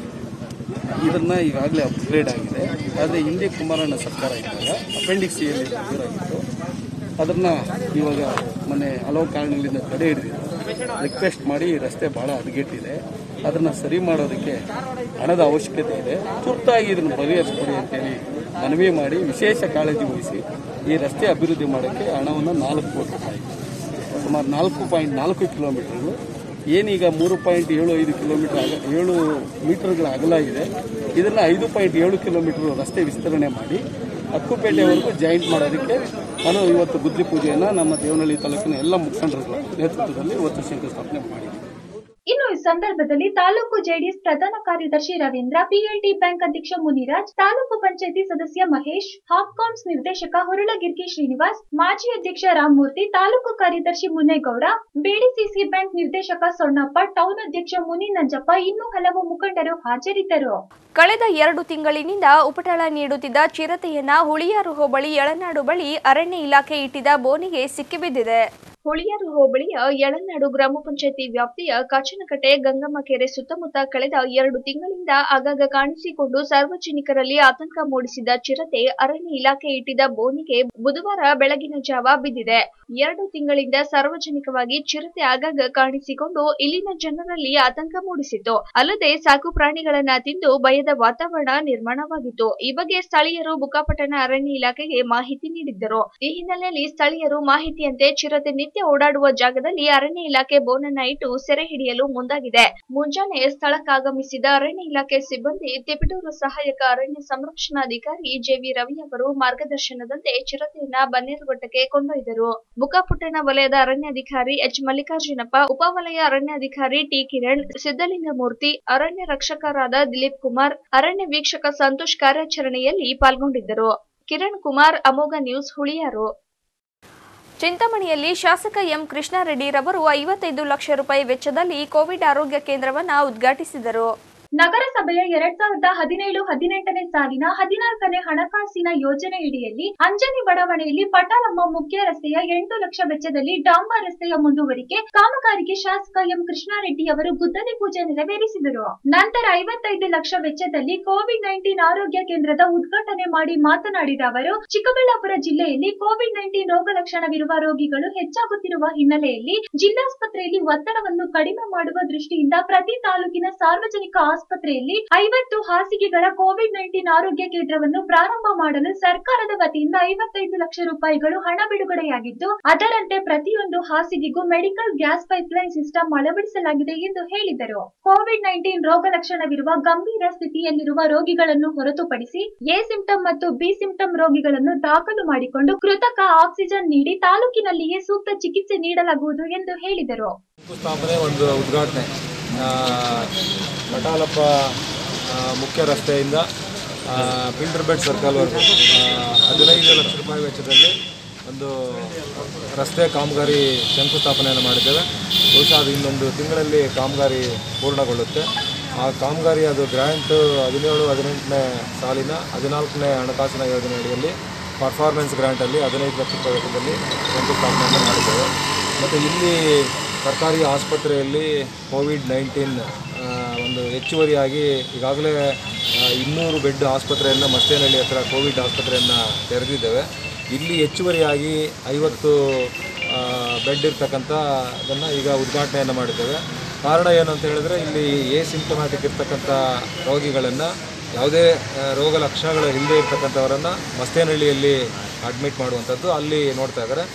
ಇದನ್ನ ಈಗಾಗಲೇ ಅಪ್ಗ್ರೇಡ್ ಆಗಿದೆ ಆದರೆ ಹಿಂದೆ ಕುಮಾರಣ್ಣ ಸರ್ಕಾರ ಇದ್ದಾಗ ಅಪೆಂಡಿಕ್ಸ್ ಎಲ್ಲಿ ಆಗಿತ್ತು ಅದನ್ನ ಇವಾಗ ಮೊನ್ನೆ ಹಲವು ಕಾರಣಗಳಿಂದ ತಡೆ ಹಿಡಿದಿದೆ ರಿಕ್ವೆಸ್ಟ್ ಮಾಡಿ ಈ ರಸ್ತೆ ಬಹಳ ಹದಗೆಟ್ಟಿದೆ ಅದನ್ನ ಸರಿ ಮಾಡೋದಕ್ಕೆ ಹಣದ ಅವಶ್ಯಕತೆ ಇದೆ ತುರ್ತಾಗಿ ಇದನ್ನು ಬಗೆಹರಿಸ್ಕೊಡಿ ಅಂತೇಳಿ ಮನವಿ ಮಾಡಿ ವಿಶೇಷ ಕಾಳಜಿ ವಹಿಸಿ ಈ ರಸ್ತೆ ಅಭಿವೃದ್ಧಿ ಮಾಡೋಕ್ಕೆ ಹಣವನ್ನು ನಾಲ್ಕು ಕೋಟಿ ರೂಪಾಯಿ ಸುಮಾರು ನಾಲ್ಕು ಪಾಯಿಂಟ್ ನಾಲ್ಕು ಕಿಲೋಮೀಟರ್ಗಳು ಏನೀಗ ಮೂರು ಪಾಯಿಂಟ್ ಏಳು ಐದು ಕಿಲೋಮೀಟರ್ ಅಗ ಏಳು ಮೀಟರ್ಗಳ ಅಗಲ ಇದೆ ಇದನ್ನು ಐದು ಪಾಯಿಂಟ್ ಏಳು ಕಿಲೋಮೀಟರ್ ರಸ್ತೆ ವಿಸ್ತರಣೆ ಮಾಡಿ ಅಕ್ಕುಪೇಟೆವರೆಗೂ ಜಾಯಿಂಟ್ ಮಾಡೋದಕ್ಕೆ ನಾನು ಇವತ್ತು ಗುದ್ಲಿ ಪೂಜೆಯನ್ನು ನಮ್ಮ ದೇವನಹಳ್ಳಿ ತಾಲೂಕಿನ ಎಲ್ಲ ಮುಖಂಡರುಗಳ ನೇತೃತ್ವದಲ್ಲಿ ಇವತ್ತು ಶಂಕುಸ್ಥಾಪನೆ ಮಾಡಿದ್ದೀವಿ ಇನ್ನು ಈ ಸಂದರ್ಭದಲ್ಲಿ ತಾಲೂಕು ಜೆಡಿಎಸ್ ಪ್ರಧಾನ ಕಾರ್ಯದರ್ಶಿ ರವೀಂದ್ರ ಪಿಎಲ್ಡಿ ಬ್ಯಾಂಕ್ ಅಧ್ಯಕ್ಷ ಮುನಿರಾಜ್ ತಾಲೂಕು ಪಂಚಾಯತಿ ಸದಸ್ಯ ಮಹೇಶ್ ಹಾಪ್ಕಾಮ್ಸ್ ನಿರ್ದೇಶಕ ಹುರುಳಗಿರ್ಗಿ ಶ್ರೀನಿವಾಸ್ ಮಾಜಿ ಅಧ್ಯಕ್ಷ ರಾಮಮೂರ್ತಿ ತಾಲೂಕು ಕಾರ್ಯದರ್ಶಿ ಮುನೇಗೌಡ ಬಿಡಿಸಿಸಿ ಬ್ಯಾಂಕ್ ನಿರ್ದೇಶಕ ಸೊಣ್ಣಪ್ಪ ಟೌನ್ ಅಧ್ಯಕ್ಷ ಮುನಿ ನಂಜಪ್ಪ ಇನ್ನೂ ಹಲವು ಮುಖಂಡರು ಹಾಜರಿದ್ದರು ಕಳೆದ ಎರಡು ತಿಂಗಳಿನಿಂದ ಉಪಟಳ ನೀಡುತ್ತಿದ್ದ ಚಿರತೆಯನ್ನ ಹುಳಿಯಾರು ಹೋಬಳಿ ಯಳನಾಡು ಬಳಿ ಅರಣ್ಯ ಇಲಾಖೆ ಇಟ್ಟಿದ್ದ ಬೋನಿಗೆ ಸಿಕ್ಕಿಬಿದ್ದಿದೆ ಹುಳಿಯಾರು ಹೋಬಳಿಯ ಯಳನಾಡು ಗ್ರಾಮ ಪಂಚಾಯತಿ ವ್ಯಾಪ್ತಿಯ ಕಾಚನಕಟ್ಟೆ ಗಂಗಮ್ಮ ಕೆರೆ ಸುತ್ತಮುತ್ತ ಕಳೆದ ಎರಡು ತಿಂಗಳಿಂದ ಆಗಾಗ ಕಾಣಿಸಿಕೊಂಡು ಸಾರ್ವಜನಿಕರಲ್ಲಿ ಆತಂಕ ಮೂಡಿಸಿದ ಚಿರತೆ ಅರಣ್ಯ ಇಲಾಖೆ ಇಟ್ಟಿದ್ದ ಬೋನಿಗೆ ಬುಧವಾರ ಬೆಳಗಿನ ಜಾವ ಬಿದ್ದಿದೆ ಎರಡು ತಿಂಗಳಿಂದ ಸಾರ್ವಜನಿಕವಾಗಿ ಚಿರತೆ ಆಗಾಗ ಕಾಣಿಸಿಕೊಂಡು ಇಲ್ಲಿನ ಜನರಲ್ಲಿ ಆತಂಕ ಮೂಡಿಸಿತ್ತು ಅಲ್ಲದೆ ಸಾಕು ಪ್ರಾಣಿಗಳನ್ನ ತಿಂದು ಭಯದ ವಾತಾವರಣ ನಿರ್ಮಾಣವಾಗಿತ್ತು ಈ ಬಗ್ಗೆ ಸ್ಥಳೀಯರು ಬುಕ್ಕಾಪಟ್ಟಣ ಅರಣ್ಯ ಇಲಾಖೆಗೆ ಮಾಹಿತಿ ನೀಡಿದ್ದರು ಈ ಹಿನ್ನೆಲೆಯಲ್ಲಿ ಸ್ಥಳೀಯರು ಮಾಹಿತಿಯಂತೆ ಚಿರತೆ ನಿತ್ಯ ಓಡಾಡುವ ಜಾಗದಲ್ಲಿ ಅರಣ್ಯ ಇಲಾಖೆ ಬೋನನ್ನ ಇಟ್ಟು ಸೆರೆ ಹಿಡಿಯಲು ಮುಂದಾಗಿದೆ ಮುಂಜಾನೆ ಸ್ಥಳಕ್ಕಾಗಮಿಸಿದ ಅರಣ್ಯ ಇಲಾಖೆ ಸಿಬ್ಬಂದಿ ತಿಪಟೂರು ಸಹಾಯಕ ಅರಣ್ಯ ಸಂರಕ್ಷಣಾಧಿಕಾರಿ ಜೆವಿ ರವಿ ಅವರು ಮಾರ್ಗದರ್ಶನದಂತೆ ಚಿರತೆಯನ್ನ ಬನ್ನೇರುಘಟ್ಟಕ್ಕೆ ಕೊಂಡೊಯ್ದರು ಬುಕ್ಕಾಪುಟ್ಟಣ ವಲಯದ ಅರಣ್ಯಾಧಿಕಾರಿ ಎಚ್ ಮಲ್ಲಿಕಾರ್ಜುನಪ್ಪ ಉಪವಲಯ ಅರಣ್ಯಾಧಿಕಾರಿ ಟಿ ಕಿರಣ್ ಸಿದ್ದಲಿಂಗಮೂರ್ತಿ ಅರಣ್ಯ ರಕ್ಷಕರಾದ ದಿಲೀಪ್ ಕುಮಾರ್ ಅರಣ್ಯ ವೀಕ್ಷಕ ಸಂತೋಷ್ ಕಾರ್ಯಾಚರಣೆಯಲ್ಲಿ ಪಾಲ್ಗೊಂಡಿದ್ದರು ಕಿರಣ್ ಕುಮಾರ್ ಅಮೋಘ ನ್ಯೂಸ್ ಹುಳಿಯಾರು ಚಿಂತಾಮಣಿಯಲ್ಲಿ ಶಾಸಕ ಎಂ ಕೃಷ್ಣಾರೆಡ್ಡಿ ರವರು ಐವತ್ತೈದು ಲಕ್ಷ ರೂಪಾಯಿ ವೆಚ್ಚದಲ್ಲಿ ಕೋವಿಡ್ ಆರೋಗ್ಯ ಕೇಂದ್ರವನ್ನ ಉದ್ಘಾಟಿಸಿದರು ನಗರಸಭೆಯ ಎರಡ್ ಸಾವಿರದ ಹದಿನೇಳು ಹದಿನೆಂಟನೇ ಸಾಲಿನ ಹದಿನಾಲ್ಕನೇ ಹಣಕಾಸಿನ ಯೋಜನೆ ಅಡಿಯಲ್ಲಿ ಅಂಜನಿ ಬಡಾವಣೆಯಲ್ಲಿ ಪಟಾಲಮ್ಮ ಮುಖ್ಯ ರಸ್ತೆಯ ಎಂಟು ಲಕ್ಷ ವೆಚ್ಚದಲ್ಲಿ ಡಾಂಬರ್ ರಸ್ತೆಯ ಮುಂದುವರಿಕೆ ಕಾಮಗಾರಿಗೆ ಶಾಸಕ ಎಂ ಕೃಷ್ಣಾರೆಡ್ಡಿ ಅವರು ಗುದ್ದಲಿ ಪೂಜೆ ನೆರವೇರಿಸಿದರು ನಂತರ ಐವತ್ತೈದು ಲಕ್ಷ ವೆಚ್ಚದಲ್ಲಿ ಕೋವಿಡ್ ನೈನ್ಟೀನ್ ಆರೋಗ್ಯ ಕೇಂದ್ರದ ಉದ್ಘಾಟನೆ ಮಾಡಿ ಮಾತನಾಡಿದ ಅವರು ಚಿಕ್ಕಬಳ್ಳಾಪುರ ಜಿಲ್ಲೆಯಲ್ಲಿ ಕೋವಿಡ್ ನೈನ್ಟೀನ್ ರೋಗ ಲಕ್ಷಣವಿರುವ ರೋಗಿಗಳು ಹೆಚ್ಚಾಗುತ್ತಿರುವ ಹಿನ್ನೆಲೆಯಲ್ಲಿ ಜಿಲ್ಲಾಸ್ಪತ್ರೆಯಲ್ಲಿ ಒತ್ತಡವನ್ನು ಕಡಿಮೆ ಮಾಡುವ ದೃಷ್ಟಿಯಿಂದ ಪ್ರತಿ ತಾಲೂಕಿನ ಸಾರ್ವಜನಿಕ ಆಸ್ಪತ್ರೆಯಲ್ಲಿ ಐವತ್ತು ಹಾಸಿಗೆಗಳ ಕೋವಿಡ್ ನೈನ್ಟೀನ್ ಆರೋಗ್ಯ ಕೇಂದ್ರವನ್ನು ಪ್ರಾರಂಭ ಮಾಡಲು ಸರ್ಕಾರದ ವತಿಯಿಂದ ಐವತ್ತೈದು ಲಕ್ಷ ರೂಪಾಯಿಗಳು ಹಣ ಬಿಡುಗಡೆಯಾಗಿದ್ದು ಅದರಂತೆ ಪ್ರತಿಯೊಂದು ಹಾಸಿಗೆಗೂ ಮೆಡಿಕಲ್ ಗ್ಯಾಸ್ ಪೈಪ್ಲೈನ್ ಸಿಸ್ಟಮ್ ಅಳವಡಿಸಲಾಗಿದೆ ಎಂದು ಹೇಳಿದರು ಕೋವಿಡ್ ನೈನ್ಟೀನ್ ರೋಗ ಲಕ್ಷಣವಿರುವ ಗಂಭೀರ ಸ್ಥಿತಿಯಲ್ಲಿರುವ ರೋಗಿಗಳನ್ನು ಹೊರತುಪಡಿಸಿ ಎ ಸಿಂಪ್ಟಮ್ ಮತ್ತು ಬಿ ಸಿಂಪ್ಟಮ್ ರೋಗಿಗಳನ್ನು ದಾಖಲು ಮಾಡಿಕೊಂಡು ಕೃತಕ ಆಕ್ಸಿಜನ್ ನೀಡಿ ತಾಲೂಕಿನಲ್ಲಿಯೇ ಸೂಕ್ತ ಚಿಕಿತ್ಸೆ ನೀಡಲಾಗುವುದು ಎಂದು ಹೇಳಿದರು ಶಂಕುಸ್ಥಾಪನೆ ಒಂದು ಉದ್ಘಾಟನೆ ಆ, ಮಠಾಲಪ್ಪ ಆ, ಮುಖ್ಯ ರಸ್ತೆಯಿಂದ ಫಿಲ್ಟರ್ ಬೆಡ್ ಸರ್ಕಲ್ವರೆಗೂ ಹದಿನೈದು ಲಕ್ಷ ರೂಪಾಯಿ ವೆಚ್ಚದಲ್ಲಿ ಒಂದು ರಸ್ತೆ ಕಾಮಗಾರಿ ಶಂಕುಸ್ಥಾಪನೆಯನ್ನು ಮಾಡಿದ್ದೇವೆ ಬಹುಶಃ ಅದು ಇನ್ನೊಂದು ತಿಂಗಳಲ್ಲಿ ಕಾಮಗಾರಿ ಪೂರ್ಣಗೊಳ್ಳುತ್ತೆ ಆ ಕಾಮಗಾರಿ ಅದು ಗ್ರ್ಯಾಂಟ್ ಹದಿನೇಳು ಹದಿನೆಂಟನೇ ಸಾಲಿನ ಹದಿನಾಲ್ಕನೇ ಹಣಕಾಸಿನ ಯೋಜನೆ ಅಡಿಯಲ್ಲಿ ಪರ್ಫಾರ್ಮೆನ್ಸ್ ಗ್ರ್ಯಾಂಟಲ್ಲಿ ಹದಿನೈದು ಲಕ್ಷ ರೂಪಾಯಿ ವೆಚ್ಚದಲ್ಲಿ ಶಂಕುಸ್ಥಾಪನೆಯನ್ನು ಮಾಡಿದ್ದೇವೆ ಮತ್ತು ಇಲ್ಲಿ ಸರ್ಕಾರಿ ಆಸ್ಪತ್ರೆಯಲ್ಲಿ ಕೋವಿಡ್ ನೈನ್ಟೀನ್ ಒಂದು ಹೆಚ್ಚುವರಿಯಾಗಿ ಈಗಾಗಲೇ ಆ, ಇನ್ನೂರು ಬೆಡ್ ಆಸ್ಪತ್ರೆಯನ್ನು ಮಸ್ತೇನಹಳ್ಳಿ ಹತ್ರ ಕೋವಿಡ್ ಆಸ್ಪತ್ರೆಯನ್ನು ತೆರೆದಿದ್ದೇವೆ ಇಲ್ಲಿ ಹೆಚ್ಚುವರಿಯಾಗಿ ಐವತ್ತು ಆ, ಬೆಡ್ ಇರ್ತಕ್ಕಂಥ ಅದನ್ನು ಈಗ ಉದ್ಘಾಟನೆಯನ್ನು ಮಾಡಿದ್ದೇವೆ ಕಾರಣ ಏನು ಅಂತ ಹೇಳಿದ್ರೆ ಇಲ್ಲಿ ಎ ಸಿಂಪ್ಟಮ್ಯಾಟಿಕ್ ಇರ್ತಕ್ಕಂಥ ರೋಗಿಗಳನ್ನು ಯಾವುದೇ ಆ, ರೋಗ ಲಕ್ಷಣಗಳು ಇಲ್ಲದೆ ಇರ್ತಕ್ಕಂಥವರನ್ನು ಮಸ್ತೇನಹಳ್ಳಿಯಲ್ಲಿ ಅಡ್ಮಿಟ್ ಮಾಡುವಂಥದ್ದು ಅಲ್ಲಿ ನೋಡ್ತಾ ಇದ್ದಾರೆ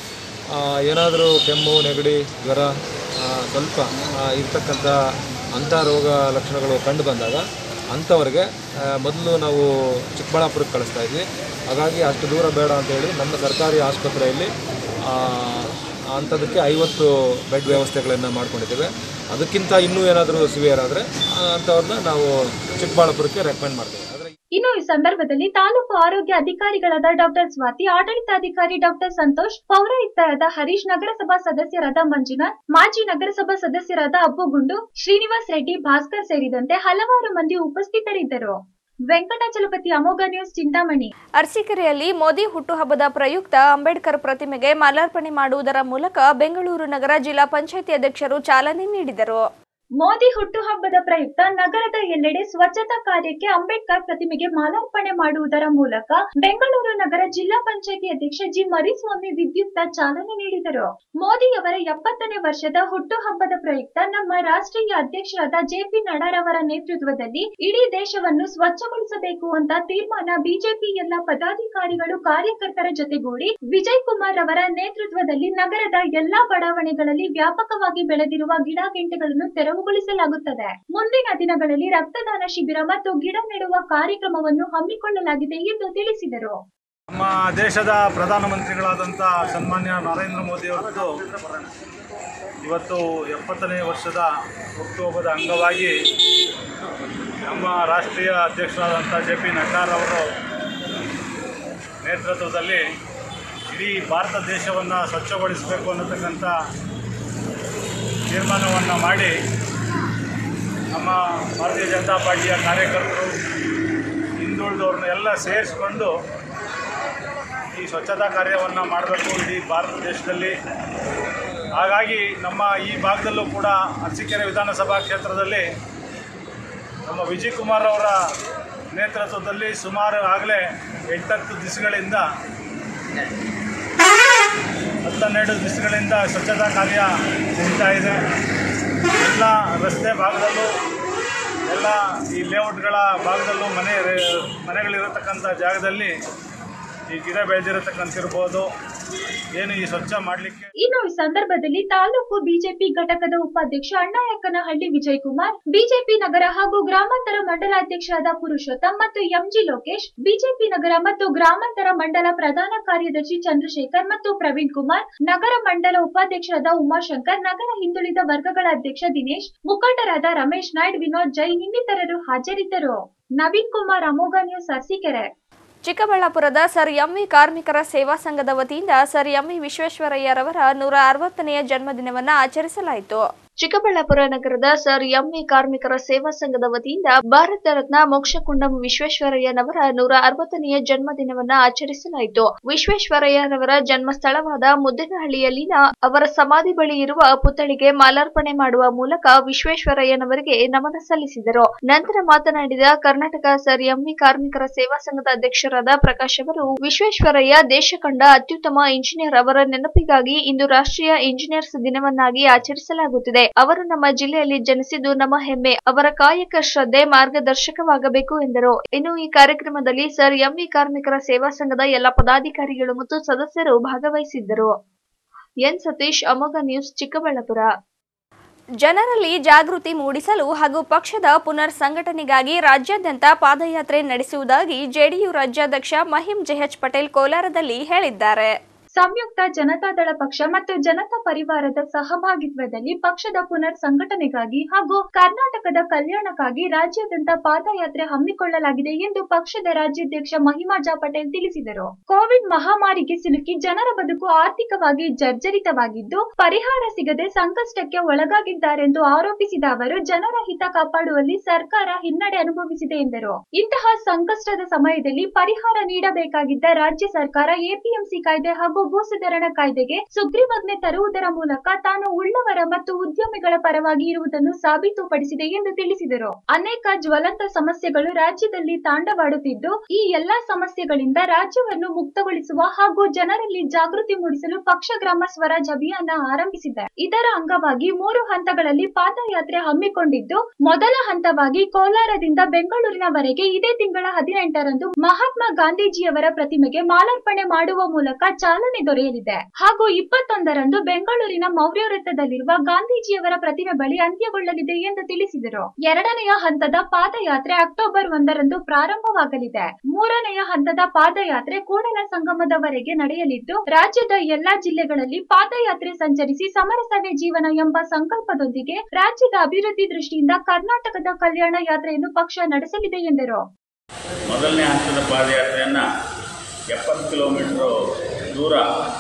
ಏನಾದರೂ ಕೆಮ್ಮು ನೆಗಡಿ ಜ್ವರ ಆ, ಸ್ವಲ್ಪ ಆ, ಇರ್ತಕ್ಕಂಥ ಅಂಥ ರೋಗ ಲಕ್ಷಣಗಳು ಕಂಡು ಬಂದಾಗ ಅಂಥವ್ರಿಗೆ ಆ, ಮೊದಲು ನಾವು ಚಿಕ್ಕಬಳ್ಳಾಪುರಕ್ಕೆ ಕಳಿಸ್ತಾ ಇದ್ವಿ ಹಾಗಾಗಿ ಅಷ್ಟು ದೂರ ಬೇಡ ಅಂತ ಹೇಳಿ ನಮ್ಮ ಸರ್ಕಾರಿ ಆಸ್ಪತ್ರೆಯಲ್ಲಿ ಆ, ಅಂಥದಕ್ಕೆ ಐವತ್ತು ಬೆಡ್ ವ್ಯವಸ್ಥೆಗಳನ್ನು ಮಾಡ್ಕೊಂಡಿದ್ದೇವೆ ಅದಕ್ಕಿಂತ ಇನ್ನೂ ಏನಾದರೂ ಸಿವಿಯರ್ ಆದರೆ ಅಂಥವ್ರನ್ನ ನಾವು ಚಿಕ್ಕಬಳ್ಳಾಪುರಕ್ಕೆ ರೆಕಮೆಂಡ್ ಮಾಡ್ತೇವೆ ಆದರೆ ಇನ್ನು ಈ ಸಂದರ್ಭದಲ್ಲಿ ತಾಲೂಕು ಆರೋಗ್ಯ ಅಧಿಕಾರಿಗಳಾದ ಡಾಕ್ಟರ್ ಸ್ವಾತಿ ಆಡಳಿತಾಧಿಕಾರಿ ಡಾಕ್ಟರ್ ಸಂತೋಷ್ ಪೌರಾಯುಕ್ತರಾದ ಹರೀಶ್ ನಗರಸಭಾ ಸದಸ್ಯರಾದ ಮಂಜುನಾಥ್ ಮಾಜಿ ನಗರಸಭಾ ಸದಸ್ಯರಾದ ಅಪ್ಪುಗುಂಡು ಶ್ರೀನಿವಾಸ್ ರೆಡ್ಡಿ ಭಾಸ್ಕರ್ ಸೇರಿದಂತೆ ಹಲವಾರು ಮಂದಿ ಉಪಸ್ಥಿತರಿದ್ದರು ವೆಂಕಟಾಚಲಪತಿ ಅಮೋಘ ನ್ಯೂಸ್ ಚಿಂತಾಮಣಿ ಅರಸೀಕೆರೆಯಲ್ಲಿ ಮೋದಿ ಹುಟ್ಟುಹಬ್ಬದ ಪ್ರಯುಕ್ತ ಅಂಬೇಡ್ಕರ್ ಪ್ರತಿಮೆಗೆ ಮಾಲಾರ್ಪಣೆ ಮಾಡುವುದರ ಮೂಲಕ ಬೆಂಗಳೂರು ನಗರ ಜಿಲ್ಲಾ ಪಂಚಾಯಿತಿ ಅಧ್ಯಕ್ಷರು ಚಾಲನೆ ನೀಡಿದರು ಮೋದಿ ಹುಟ್ಟುಹಬ್ಬದ ಪ್ರಯುಕ್ತ ನಗರದ ಎಲ್ಲೆಡೆ ಸ್ವಚ್ಛತಾ ಕಾರ್ಯಕ್ಕೆ ಅಂಬೇಡ್ಕರ್ ಪ್ರತಿಮೆಗೆ ಮಾಲಾರ್ಪಣೆ ಮಾಡುವುದರ ಮೂಲಕ ಬೆಂಗಳೂರು ನಗರ ಜಿಲ್ಲಾ ಪಂಚಾಯಿತಿ ಅಧ್ಯಕ್ಷ ಜಿ ಮರಿಸ್ವಾಮಿ ವಿದ್ಯುಕ್ತ ಚಾಲನೆ ನೀಡಿದರು ಮೋದಿಯವರ ಎಪ್ಪತ್ತನೇ ವರ್ಷದ ಹುಟ್ಟುಹಬ್ಬದ ಪ್ರಯುಕ್ತ ನಮ್ಮ ರಾಷ್ಟ್ರೀಯ ಅಧ್ಯಕ್ಷರಾದ ಜೆಪಿ ನಡ್ಡಾರವರ ನೇತೃತ್ವದಲ್ಲಿ ಇಡೀ ದೇಶವನ್ನು ಸ್ವಚ್ಛಗೊಳಿಸಬೇಕು ಅಂತ ತೀರ್ಮಾನ ಬಿಜೆಪಿ ಎಲ್ಲ ಪದಾಧಿಕಾರಿಗಳು ಕಾರ್ಯಕರ್ತರ ಜೊತೆಗೂಡಿ ವಿಜಯ್ ಕುಮಾರ್ ಅವರ ನೇತೃತ್ವದಲ್ಲಿ ನಗರದ ಎಲ್ಲಾ ಬಡಾವಣೆಗಳಲ್ಲಿ ವ್ಯಾಪಕವಾಗಿ ಬೆಳೆದಿರುವ ಗಿಡ ಗೆಂಟೆಗಳನ್ನು ತೆರವುಗೊಳಿಸಲಾಗುತ್ತದೆ ಮುಂದಿನ ದಿನಗಳಲ್ಲಿ ರಕ್ತದಾನ ಶಿಬಿರ ಮತ್ತು ಗಿಡ ನೆಡುವ ಕಾರ್ಯಕ್ರಮವನ್ನು ಹಮ್ಮಿಕೊಳ್ಳಲಾಗಿದೆ ಎಂದು ತಿಳಿಸಿದರು ನಮ್ಮ ದೇಶದ ಪ್ರಧಾನಮಂತ್ರಿಗಳಾದಂಥ ಸನ್ಮಾನ್ಯ ನರೇಂದ್ರ ಮೋದಿಯವರದ್ದು ಇವತ್ತು ಎಪ್ಪತ್ತನೇ ವರ್ಷದ ಹುಟ್ಟುಹಬ್ಬದ ಅಂಗವಾಗಿ ನಮ್ಮ ರಾಷ್ಟ್ರೀಯ ಅಧ್ಯಕ್ಷರಾದಂಥ ಜೆ ಪಿ ನಡ್ಡಾರವರು ನೇತೃತ್ವದಲ್ಲಿ ಇಡೀ ಭಾರತ ದೇಶವನ್ನು ಸ್ವಚ್ಛಗೊಳಿಸಬೇಕು ಅನ್ನತಕ್ಕಂಥ ತೀರ್ಮಾನವನ್ನು ಮಾಡಿ ನಮ್ಮ ಭಾರತೀಯ ಜನತಾ ಪಾರ್ಟಿಯ ಕಾರ್ಯಕರ್ತರು ಹಿಂದುಳಿದವ್ರನ್ನ ಎಲ್ಲ ಸೇರಿಸ್ಕೊಂಡು ಈ ಸ್ವಚ್ಛತಾ ಕಾರ್ಯವನ್ನು ಮಾಡಬೇಕು ಇಡೀ ಭಾರತ ದೇಶದಲ್ಲಿ ಹಾಗಾಗಿ ನಮ್ಮ ಈ ಭಾಗದಲ್ಲೂ ಕೂಡ ಅರಸೀಕೆರೆ ವಿಧಾನಸಭಾ ಕ್ಷೇತ್ರದಲ್ಲಿ ನಮ್ಮ ವಿಜಯ್ ಕುಮಾರ್ ಅವರ ನೇತೃತ್ವದಲ್ಲಿ ಸುಮಾರು ಆಗಲೇ ಎಂಟತ್ತು ದಿವಸಗಳಿಂದ ಹತ್ತನ್ನೆರಡು ದಿವಸಗಳಿಂದ ಸ್ವಚ್ಛತಾ ಕಾರ್ಯ ನಡೀತಾ ಇದೆ ಎಲ್ಲ ರಸ್ತೆ ಭಾಗದಲ್ಲೂ ಎಲ್ಲ ಈ ಲೇಔಟ್ಗಳ ಭಾಗದಲ್ಲೂ ಮನೆ ಮನೆಗಳಿರತಕ್ಕಂಥ ಜಾಗದಲ್ಲಿ ಈ ಗಿಡ ಬೆಳೆದಿರತಕ್ಕಂತಿರ್ಬೋದು ಏನು ಈ ಸ್ವಚ್ಛ ಮಾಡಲಿಕ್ಕೆ ಇನ್ನು ಈ ಸಂದರ್ಭದಲ್ಲಿ ತಾಲೂಕು ಬಿಜೆಪಿ ಘಟಕದ ಉಪಾಧ್ಯಕ್ಷ ಅಣ್ಣಾಯಕ್ಕನಹಳ್ಳಿ ವಿಜಯ್ ಕುಮಾರ್ ಬಿಜೆಪಿ ನಗರ ಹಾಗೂ ಗ್ರಾಮಾಂತರ ಮಂಡಲಾಧ್ಯಕ್ಷರಾದ ಪುರುಷೋತ್ತಮ್ ಮತ್ತು ಎಂಜಿ ಲೋಕೇಶ್ ಬಿಜೆಪಿ ನಗರ ಮತ್ತು ಗ್ರಾಮಾಂತರ ಮಂಡಲ ಪ್ರಧಾನ ಕಾರ್ಯದರ್ಶಿ ಚಂದ್ರಶೇಖರ್ ಮತ್ತು ಪ್ರವೀಣ್ ಕುಮಾರ್ ನಗರ ಮಂಡಲ ಉಪಾಧ್ಯಕ್ಷರಾದ ಉಮಾಶಂಕರ್ ನಗರ ಹಿಂದುಳಿದ ವರ್ಗಗಳ ಅಧ್ಯಕ್ಷ ದಿನೇಶ್ ಮುಖಂಡರಾದ ರಮೇಶ್ ನಾಯ್ಡ್ ವಿನೋದ್ ಜೈನ್ ಇನ್ನಿತರರು ಹಾಜರಿದ್ದರು ನವೀನ್ ಕುಮಾರ್ ಅಮೋಘ ನ್ಯೂಸ್ ಅರಸೀಕೆರೆ ಚಿಕ್ಕಬಳ್ಳಾಪುರದ ಸರ್ ಎಂವಿ ಕಾರ್ಮಿಕರ ಸೇವಾ ಸಂಘದ ವತಿಯಿಂದ ಸರ್ ಎಂವಿ ವಿಶ್ವೇಶ್ವರಯ್ಯರವರ ನೂರ ಅರವತ್ತನೆಯ ಜನ್ಮದಿನವನ್ನು ಆಚರಿಸಲಾಯಿತು ಚಿಕ್ಕಬಳ್ಳಾಪುರ ನಗರದ ಸರ್ ಎಂವಿ ಕಾರ್ಮಿಕರ ಸೇವಾ ಸಂಘದ ವತಿಯಿಂದ ಭಾರತ ರತ್ನ ಮೋಕ್ಷಕುಂಡಂ ವಿಶ್ವೇಶ್ವರಯ್ಯನವರ ನೂರ ಅರವತ್ತನೆಯ ಜನ್ಮದಿನವನ್ನ ಆಚರಿಸಲಾಯಿತು ವಿಶ್ವೇಶ್ವರಯ್ಯನವರ ಜನ್ಮಸ್ಥಳವಾದ ಮುದ್ದೇನಹಳ್ಳಿಯಲ್ಲಿನ ಅವರ ಸಮಾಧಿ ಬಳಿ ಇರುವ ಪುತ್ಥಳಿಗೆ ಮಾಲಾರ್ಪಣೆ ಮಾಡುವ ಮೂಲಕ ವಿಶ್ವೇಶ್ವರಯ್ಯನವರಿಗೆ ನಮನ ಸಲ್ಲಿಸಿದರು ನಂತರ ಮಾತನಾಡಿದ ಕರ್ನಾಟಕ ಸರ್ ಎಂವಿ ಕಾರ್ಮಿಕರ ಸೇವಾ ಸಂಘದ ಅಧ್ಯಕ್ಷರಾದ ಪ್ರಕಾಶ್ ಅವರು ವಿಶ್ವೇಶ್ವರಯ್ಯ ದೇಶ ಕಂಡ ಅತ್ಯುತ್ತಮ ಇಂಜಿನಿಯರ್ ಅವರ ನೆನಪಿಗಾಗಿ ಇಂದು ರಾಷ್ಟ್ರೀಯ ಇಂಜಿನಿಯರ್ಸ್ ದಿನವನ್ನಾಗಿ ಆಚರಿಸಲಾಗುತ್ತಿದೆ ಅವರು ನಮ್ಮ ಜಿಲ್ಲೆಯಲ್ಲಿ ಜನಿಸಿದ್ದು ನಮ್ಮ ಹೆಮ್ಮೆ ಅವರ ಕಾಯಕ ಶ್ರದ್ಧೆ ಮಾರ್ಗದರ್ಶಕವಾಗಬೇಕು ಎಂದರು ಇನ್ನು ಈ ಕಾರ್ಯಕ್ರಮದಲ್ಲಿ ಸರ್ ಎಂವಿ ಕಾರ್ಮಿಕರ ಸೇವಾ ಸಂಘದ ಎಲ್ಲ ಪದಾಧಿಕಾರಿಗಳು ಮತ್ತು ಸದಸ್ಯರು ಭಾಗವಹಿಸಿದ್ದರು ಎನ್ ಸತೀಶ್ ಅಮೋಘ ನ್ಯೂಸ್ ಚಿಕ್ಕಬಳ್ಳಾಪುರ ಜನರಲ್ಲಿ ಜಾಗೃತಿ ಮೂಡಿಸಲು ಹಾಗೂ ಪಕ್ಷದ ಪುನರ್ ಸಂಘಟನೆಗಾಗಿ ರಾಜ್ಯಾದ್ಯಂತ ಪಾದಯಾತ್ರೆ ನಡೆಸುವುದಾಗಿ ಜೆಡಿಯು ರಾಜ್ಯಾಧ್ಯಕ್ಷ ಮಹಿಂ ಜೆಎಚ್ ಪಟೇಲ್ ಕೋಲಾರದಲ್ಲಿ ಹೇಳಿದ್ದಾರೆ ಸಂಯುಕ್ತ ಜನತಾದಳ ಪಕ್ಷ ಮತ್ತು ಜನತಾ ಪರಿವಾರದ ಸಹಭಾಗಿತ್ವದಲ್ಲಿ ಪಕ್ಷದ ಪುನರ್ ಸಂಘಟನೆಗಾಗಿ ಹಾಗೂ ಕರ್ನಾಟಕದ ಕಲ್ಯಾಣಕ್ಕಾಗಿ ರಾಜ್ಯಾದ್ಯಂತ ಪಾದಯಾತ್ರೆ ಹಮ್ಮಿಕೊಳ್ಳಲಾಗಿದೆ ಎಂದು ಪಕ್ಷದ ರಾಜ್ಯಾಧ್ಯಕ್ಷ ಮಹಿಮಾಜಾ ಪಟೇಲ್ ತಿಳಿಸಿದರು ಕೋವಿಡ್ ಮಹಾಮಾರಿಗೆ ಸಿಲುಕಿ ಜನರ ಬದುಕು ಆರ್ಥಿಕವಾಗಿ ಜರ್ಜರಿತವಾಗಿದ್ದು ಪರಿಹಾರ ಸಿಗದೆ ಸಂಕಷ್ಟಕ್ಕೆ ಒಳಗಾಗಿದ್ದಾರೆಂದು ಆರೋಪಿಸಿದ ಅವರು ಜನರ ಹಿತ ಕಾಪಾಡುವಲ್ಲಿ ಸರ್ಕಾರ ಹಿನ್ನಡೆ ಅನುಭವಿಸಿದೆ ಎಂದರು ಇಂತಹ ಸಂಕಷ್ಟದ ಸಮಯದಲ್ಲಿ ಪರಿಹಾರ ನೀಡಬೇಕಾಗಿದ್ದ ರಾಜ್ಯ ಸರ್ಕಾರ ಎಪಿಎಂಸಿ ಕಾಯ್ದೆ ಹಾಗೂ ಭೂ ಸುಧಾರಣಾ ಕಾಯ್ದೆಗೆ ಸುಗ್ರೀವಾಜ್ಞೆ ತರುವುದರ ಮೂಲಕ ತಾನು ಉಳ್ಳವರ ಮತ್ತು ಉದ್ಯಮಿಗಳ ಪರವಾಗಿ ಇರುವುದನ್ನು ಸಾಬೀತುಪಡಿಸಿದೆ ಎಂದು ತಿಳಿಸಿದರು ಅನೇಕ ಜ್ವಲಂತ ಸಮಸ್ಯೆಗಳು ರಾಜ್ಯದಲ್ಲಿ ತಾಂಡವಾಡುತ್ತಿದ್ದು ಈ ಎಲ್ಲಾ ಸಮಸ್ಯೆಗಳಿಂದ ರಾಜ್ಯವನ್ನು ಮುಕ್ತಗೊಳಿಸುವ ಹಾಗೂ ಜನರಲ್ಲಿ ಜಾಗೃತಿ ಮೂಡಿಸಲು ಪಕ್ಷ ಗ್ರಾಮ ಸ್ವರಾಜ್ ಅಭಿಯಾನ ಆರಂಭಿಸಿದೆ ಇದರ ಅಂಗವಾಗಿ ಮೂರು ಹಂತಗಳಲ್ಲಿ ಪಾದಯಾತ್ರೆ ಹಮ್ಮಿಕೊಂಡಿದ್ದು ಮೊದಲ ಹಂತವಾಗಿ ಕೋಲಾರದಿಂದ ಬೆಂಗಳೂರಿನವರೆಗೆ ಇದೇ ತಿಂಗಳ ಹದಿನೆಂಟರಂದು ಮಹಾತ್ಮ ಗಾಂಧೀಜಿಯವರ ಪ್ರತಿಮೆಗೆ ಮಾಲಾರ್ಪಣೆ ಮಾಡುವ ಮೂಲಕ ಚಾಲನೆ ದೊರೆಯಲಿದೆ ಹಾಗೂ ಇಪ್ಪತ್ತೊಂದರಂದು ಬೆಂಗಳೂರಿನ ಮೌರ್ಯ ವೃತ್ತದಲ್ಲಿರುವ ಗಾಂಧೀಜಿಯವರ ಪ್ರತಿಮೆ ಬಳಿ ಅಂತ್ಯಗೊಳ್ಳಲಿದೆ ಎಂದು ತಿಳಿಸಿದರು ಎರಡನೆಯ ಹಂತದ ಪಾದಯಾತ್ರೆ ಅಕ್ಟೋಬರ್ ಒಂದರಂದು ಪ್ರಾರಂಭವಾಗಲಿದೆ ಮೂರನೆಯ ಹಂತದ ಪಾದಯಾತ್ರೆ ಕೂಡಲ ಸಂಗಮದವರೆಗೆ ನಡೆಯಲಿದ್ದು ರಾಜ್ಯದ ಎಲ್ಲಾ ಜಿಲ್ಲೆಗಳಲ್ಲಿ ಪಾದಯಾತ್ರೆ ಸಂಚರಿಸಿ ಸಮರಸವೇ ಜೀವನ ಎಂಬ ಸಂಕಲ್ಪದೊಂದಿಗೆ ರಾಜ್ಯದ ಅಭಿವೃದ್ಧಿ ದೃಷ್ಟಿಯಿಂದ ಕರ್ನಾಟಕದ ಕಲ್ಯಾಣ ಯಾತ್ರೆಯನ್ನು ಪಕ್ಷ ನಡೆಸಲಿದೆ ಎಂದರು ಮೊದಲನೇ ಹಂತದ ಪಾದಯಾತ್ರೆಯನ್ನು ಎಪ್ಪತ್ತು ಕಿಲೋಮೀಟ್ರು ದೂರ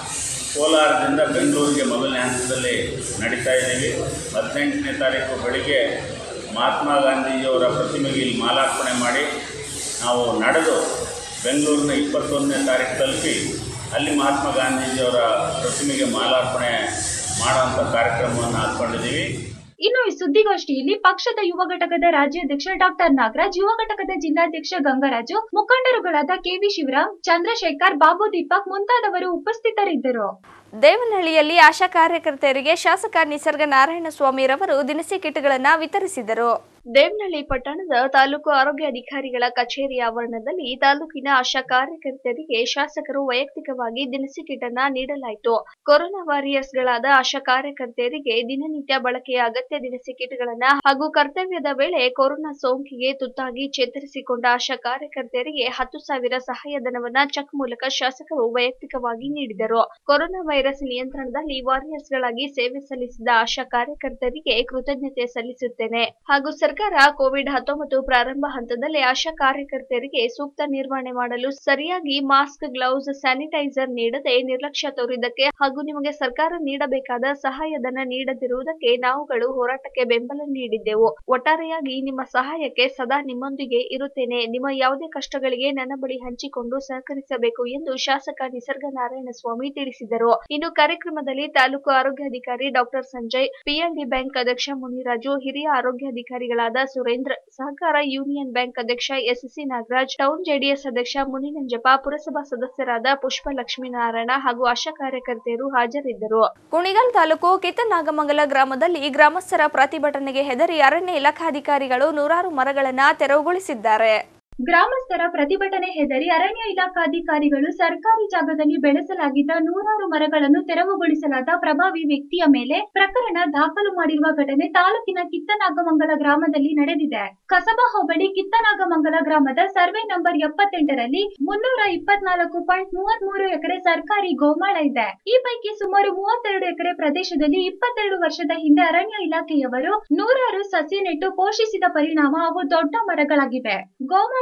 ಕೋಲಾರದಿಂದ ಬೆಂಗಳೂರಿಗೆ ಮೊದಲನೇ ಹಂತದಲ್ಲಿ ನಡೀತಾ ಇದ್ದೀವಿ ಹದಿನೆಂಟನೇ ತಾರೀಕು ಬೆಳಿಗ್ಗೆ ಮಹಾತ್ಮ ಗಾಂಧೀಜಿಯವರ ಪ್ರತಿಮೆಗೆ ಇಲ್ಲಿ ಮಾಲಾರ್ಪಣೆ ಮಾಡಿ ನಾವು ನಡೆದು ಬೆಂಗಳೂರಿನ ಇಪ್ಪತ್ತೊಂದನೇ ತಾರೀಕು ತಲುಪಿ ಅಲ್ಲಿ ಮಹಾತ್ಮ ಗಾಂಧೀಜಿಯವರ ಪ್ರತಿಮೆಗೆ ಮಾಲಾರ್ಪಣೆ ಮಾಡೋಂಥ ಕಾರ್ಯಕ್ರಮವನ್ನು ಹಾಕ್ಕೊಂಡಿದ್ದೀವಿ ಇನ್ನು ಈ ಸುದ್ದಿಗೋಷ್ಠಿಯಲ್ಲಿ ಪಕ್ಷದ ಯುವ ಘಟಕದ ರಾಜ್ಯಾಧ್ಯಕ್ಷ ಡಾಕ್ಟರ್ ನಾಗರಾಜ್ ಯುವ ಘಟಕದ ಜಿಲ್ಲಾಧ್ಯಕ್ಷ ಗಂಗರಾಜು ಮುಖಂಡರುಗಳಾದ ಕೆವಿ ಶಿವರಾಮ್ ಚಂದ್ರಶೇಖರ್ ಬಾಬು ದೀಪಕ್ ಮುಂತಾದವರು ಉಪಸ್ಥಿತರಿದ್ದರು ದೇವನಹಳ್ಳಿಯಲ್ಲಿ ಆಶಾ ಕಾರ್ಯಕರ್ತೆಯರಿಗೆ ಶಾಸಕ ನಿಸರ್ಗ ನಾರಾಯಣಸ್ವಾಮಿರವರು ದಿನಸಿ ಕಿಟ್ಗಳನ್ನು ವಿತರಿಸಿದರು ದೇವನಹಳ್ಳಿ ಪಟ್ಟಣದ ತಾಲೂಕು ಆರೋಗ್ಯಾಧಿಕಾರಿಗಳ ಕಚೇರಿ ಆವರಣದಲ್ಲಿ ತಾಲೂಕಿನ ಆಶಾ ಕಾರ್ಯಕರ್ತೆಯರಿಗೆ ಶಾಸಕರು ವೈಯಕ್ತಿಕವಾಗಿ ದಿನಸಿ ಕಿಟ್ ಅನ್ನ ನೀಡಲಾಯಿತು ಕೊರೋನಾ ವಾರಿಯರ್ಸ್ಗಳಾದ ಆಶಾ ಕಾರ್ಯಕರ್ತೆಯರಿಗೆ ದಿನನಿತ್ಯ ಬಳಕೆಯ ಅಗತ್ಯ ದಿನಸಿ ಕಿಟ್ಗಳನ್ನ ಹಾಗೂ ಕರ್ತವ್ಯದ ವೇಳೆ ಕೊರೋನಾ ಸೋಂಕಿಗೆ ತುತ್ತಾಗಿ ಚೇತರಿಸಿಕೊಂಡ ಆಶಾ ಕಾರ್ಯಕರ್ತೆಯರಿಗೆ ಹತ್ತು ಸಾವಿರ ಸಹಾಯಧನವನ್ನ ಚೆಕ್ ಮೂಲಕ ಶಾಸಕರು ವೈಯಕ್ತಿಕವಾಗಿ ನೀಡಿದರು ಕೊರೋನಾ ವೈರಸ್ ನಿಯಂತ್ರಣದಲ್ಲಿ ವಾರಿಯರ್ಸ್ಗಳಾಗಿ ಸೇವೆ ಸಲ್ಲಿಸಿದ ಆಶಾ ಕಾರ್ಯಕರ್ತರಿಗೆ ಕೃತಜ್ಞತೆ ಸಲ್ಲಿಸುತ್ತೇನೆ ಹಾಗೂ ಸರ್ಕಾರ ಕೋವಿಡ್ ಹತ್ತೊಂಬತ್ತು ಪ್ರಾರಂಭ ಹಂತದಲ್ಲೇ ಆಶಾ ಕಾರ್ಯಕರ್ತೆಯರಿಗೆ ಸೂಕ್ತ ನಿರ್ವಹಣೆ ಮಾಡಲು ಸರಿಯಾಗಿ ಮಾಸ್ಕ್ ಗ್ಲೌಸ್ ಸ್ಯಾನಿಟೈಸರ್ ನೀಡದೆ ನಿರ್ಲಕ್ಷ್ಯ ತೋರಿದ್ದಕ್ಕೆ ಹಾಗೂ ನಿಮಗೆ ಸರ್ಕಾರ ನೀಡಬೇಕಾದ ಸಹಾಯಧನ ನೀಡದಿರುವುದಕ್ಕೆ ನಾವುಗಳು ಹೋರಾಟಕ್ಕೆ ಬೆಂಬಲ ನೀಡಿದ್ದೆವು ಒಟ್ಟಾರೆಯಾಗಿ ನಿಮ್ಮ ಸಹಾಯಕ್ಕೆ ಸದಾ ನಿಮ್ಮೊಂದಿಗೆ ಇರುತ್ತೇನೆ ನಿಮ್ಮ ಯಾವುದೇ ಕಷ್ಟಗಳಿಗೆ ನನ್ನ ಬಳಿ ಹಂಚಿಕೊಂಡು ಸಹಕರಿಸಬೇಕು ಎಂದು ಶಾಸಕ ನಿಸರ್ಗ ನಾರಾಯಣಸ್ವಾಮಿ ತಿಳಿಸಿದರು ಇನ್ನು ಕಾರ್ಯಕ್ರಮದಲ್ಲಿ ತಾಲೂಕು ಆರೋಗ್ಯಾಧಿಕಾರಿ ಡಾಕ್ಟರ್ ಸಂಜಯ್ ಪಿಎಲ್ಡಿ ಬ್ಯಾಂಕ್ ಅಧ್ಯಕ್ಷ ಮುನಿರಾಜು ಹಿರಿಯ ಆರೋಗ್ಯಾಧಿಕಾರಿಗಳಾದ ಸುರೇಂದ್ರ ಸಹಕಾರ ಯೂನಿಯನ್ ಬ್ಯಾಂಕ್ ಅಧ್ಯಕ್ಷ ಎಸ್ಸಿ ನಾಗರಾಜ್ ಟೌನ್ ಜೆಡಿಎಸ್ ಅಧ್ಯಕ್ಷ ಮುನಿನಂಜಪ್ಪ ಪುರಸಭಾ ಸದಸ್ಯರಾದ ಪುಷ್ಪ ಲಕ್ಷ್ಮೀನಾರಾಯಣ ಹಾಗೂ ಆಶಾ ಕಾರ್ಯಕರ್ತೆಯರು ಹಾಜರಿದ್ದರು ಕುಣಿಗಲ್ ತಾಲೂಕು ಕಿತ್ತನಾಗಮಂಗಲ ಗ್ರಾಮದಲ್ಲಿ ಗ್ರಾಮಸ್ಥರ ಪ್ರತಿಭಟನೆಗೆ ಹೆದರಿ ಅರಣ್ಯ ಇಲಾಖಾಧಿಕಾರಿಗಳು ನೂರಾರು ಮರಗಳನ್ನು ತೆರವುಗೊಳಿಸಿದ್ದಾರೆ ಗ್ರಾಮಸ್ಥರ ಪ್ರತಿಭಟನೆ ಹೆದರಿ ಅರಣ್ಯ ಇಲಾಖಾಧಿಕಾರಿಗಳು ಸರ್ಕಾರಿ ಜಾಗದಲ್ಲಿ ಬೆಳೆಸಲಾಗಿದ್ದ ನೂರಾರು ಮರಗಳನ್ನು ತೆರವುಗೊಳಿಸಲಾದ ಪ್ರಭಾವಿ ವ್ಯಕ್ತಿಯ ಮೇಲೆ ಪ್ರಕರಣ ದಾಖಲು ಮಾಡಿರುವ ಘಟನೆ ತಾಲೂಕಿನ ಕಿತ್ತನಾಗಮಂಗಲ ಗ್ರಾಮದಲ್ಲಿ ನಡೆದಿದೆ ಕಸಬಾ ಹೋಬಳಿ ಕಿತ್ತನಾಗಮಂಗಲ ಗ್ರಾಮದ ಸರ್ವೆ ನಂಬರ್ ಎಪ್ಪತ್ತೆಂಟರಲ್ಲಿ ಮುನ್ನೂರ ಇಪ್ಪತ್ನಾಲ್ಕು ಪಾಯಿಂಟ್ ಮೂವತ್ಮೂರು ಎಕರೆ ಸರ್ಕಾರಿ ಗೋಮಾಳ ಇದೆ ಈ ಪೈಕಿ ಸುಮಾರು ಮೂವತ್ತೆರಡು ಎಕರೆ ಪ್ರದೇಶದಲ್ಲಿ ಇಪ್ಪತ್ತೆರಡು ವರ್ಷದ ಹಿಂದೆ ಅರಣ್ಯ ಇಲಾಖೆಯವರು ನೂರಾರು ಸಸಿ ನೆಟ್ಟು ಪೋಷಿಸಿದ ಪರಿಣಾಮ ಅವು ದೊಡ್ಡ ಮರಗಳಾಗಿವೆ ಗೋಮಾಳ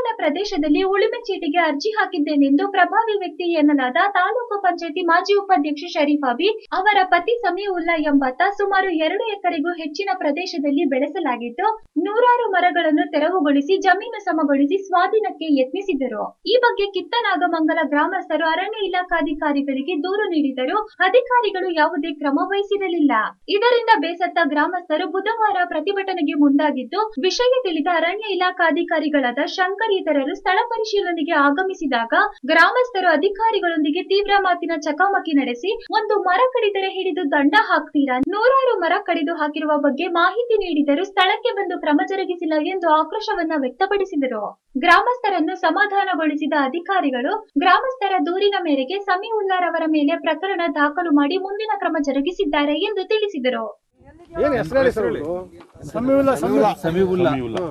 ನನ್ನ ಪ್ರದೇಶದಲ್ಲಿ ಉಳುಮೆ ಚೀಟಿಗೆ ಅರ್ಜಿ ಹಾಕಿದ್ದೇನೆಂದು ಪ್ರಭಾವಿ ವ್ಯಕ್ತಿ ಎನ್ನಲಾದ ತಾಲೂಕು ಪಂಚಾಯತಿ ಮಾಜಿ ಉಪಾಧ್ಯಕ್ಷ ಶರೀಫಾಬಿ ಅವರ ಪತಿ ಸಮೀವುಲ್ಲಾ ಎಂಬಾತ ಸುಮಾರು ಎರಡು ಎಕರೆಗೂ ಹೆಚ್ಚಿನ ಪ್ರದೇಶದಲ್ಲಿ ಬೆಳೆಸಲಾಗಿದ್ದು ನೂರಾರು ಮರಗಳನ್ನು ತೆರವುಗೊಳಿಸಿ ಜಮೀನು ಸಮಗೊಳಿಸಿ ಸ್ವಾಧೀನಕ್ಕೆ ಯತ್ನಿಸಿದರು ಈ ಬಗ್ಗೆ ಕಿತ್ತನಾಗಮಂಗಲ ಗ್ರಾಮಸ್ಥರು ಅರಣ್ಯ ಇಲಾಖಾಧಿಕಾರಿಗಳಿಗೆ ದೂರು ನೀಡಿದರೂ ಅಧಿಕಾರಿಗಳು ಯಾವುದೇ ಕ್ರಮ ವಹಿಸಿರಲಿಲ್ಲ ಇದರಿಂದ ಬೇಸತ್ತ ಗ್ರಾಮಸ್ಥರು ಬುಧವಾರ ಪ್ರತಿಭಟನೆಗೆ ಮುಂದಾಗಿದ್ದು ವಿಷಯ ತಿಳಿದ ಅರಣ್ಯ ಇಲಾಖಾಧಿಕಾರಿಗಳಾದ ಶಂಕರ್ ಇತರರು ಸ್ಥಳ ಪರಿಶೀಲನೆಗೆ ಆಗಮಿಸಿದಾಗ ಗ್ರಾಮಸ್ಥರು ಅಧಿಕಾರಿಗಳೊಂದಿಗೆ ತೀವ್ರ ಮಾತಿನ ಚಕಮಕಿ ನಡೆಸಿ ಒಂದು ಮರ ಕಡಿದರೆ ಹಿಡಿದು ದಂಡ ಹಾಕ್ತೀರಾ ನೂರಾರು ಮರ ಕಡಿದು ಹಾಕಿರುವ ಬಗ್ಗೆ ಮಾಹಿತಿ ನೀಡಿದರೂ ಸ್ಥಳಕ್ಕೆ ಬಂದು ಕ್ರಮ ಜರುಗಿಸಿಲ್ಲ ಎಂದು ಆಕ್ರೋಶವನ್ನ ವ್ಯಕ್ತಪಡಿಸಿದರು ಗ್ರಾಮಸ್ಥರನ್ನು ಸಮಾಧಾನಗೊಳಿಸಿದ ಅಧಿಕಾರಿಗಳು ಗ್ರಾಮಸ್ಥರ ದೂರಿನ ಮೇರೆಗೆ ಸಮೀವುಲ್ಲಾರವರ ಮೇಲೆ ಪ್ರಕರಣ ದಾಖಲು ಮಾಡಿ ಮುಂದಿನ ಕ್ರಮ ಜರುಗಿಸಿದ್ದಾರೆ ಎಂದು ತಿಳಿಸಿದರು ಏನು ಹೆಸರು ಹೇಳಿ ಸರ್ ಅವ್ರ್ದು? ಸಮೀವುಲ್ಲಾ ಸಮೀವುಲ್ಲಾ ಹ್ಮ್.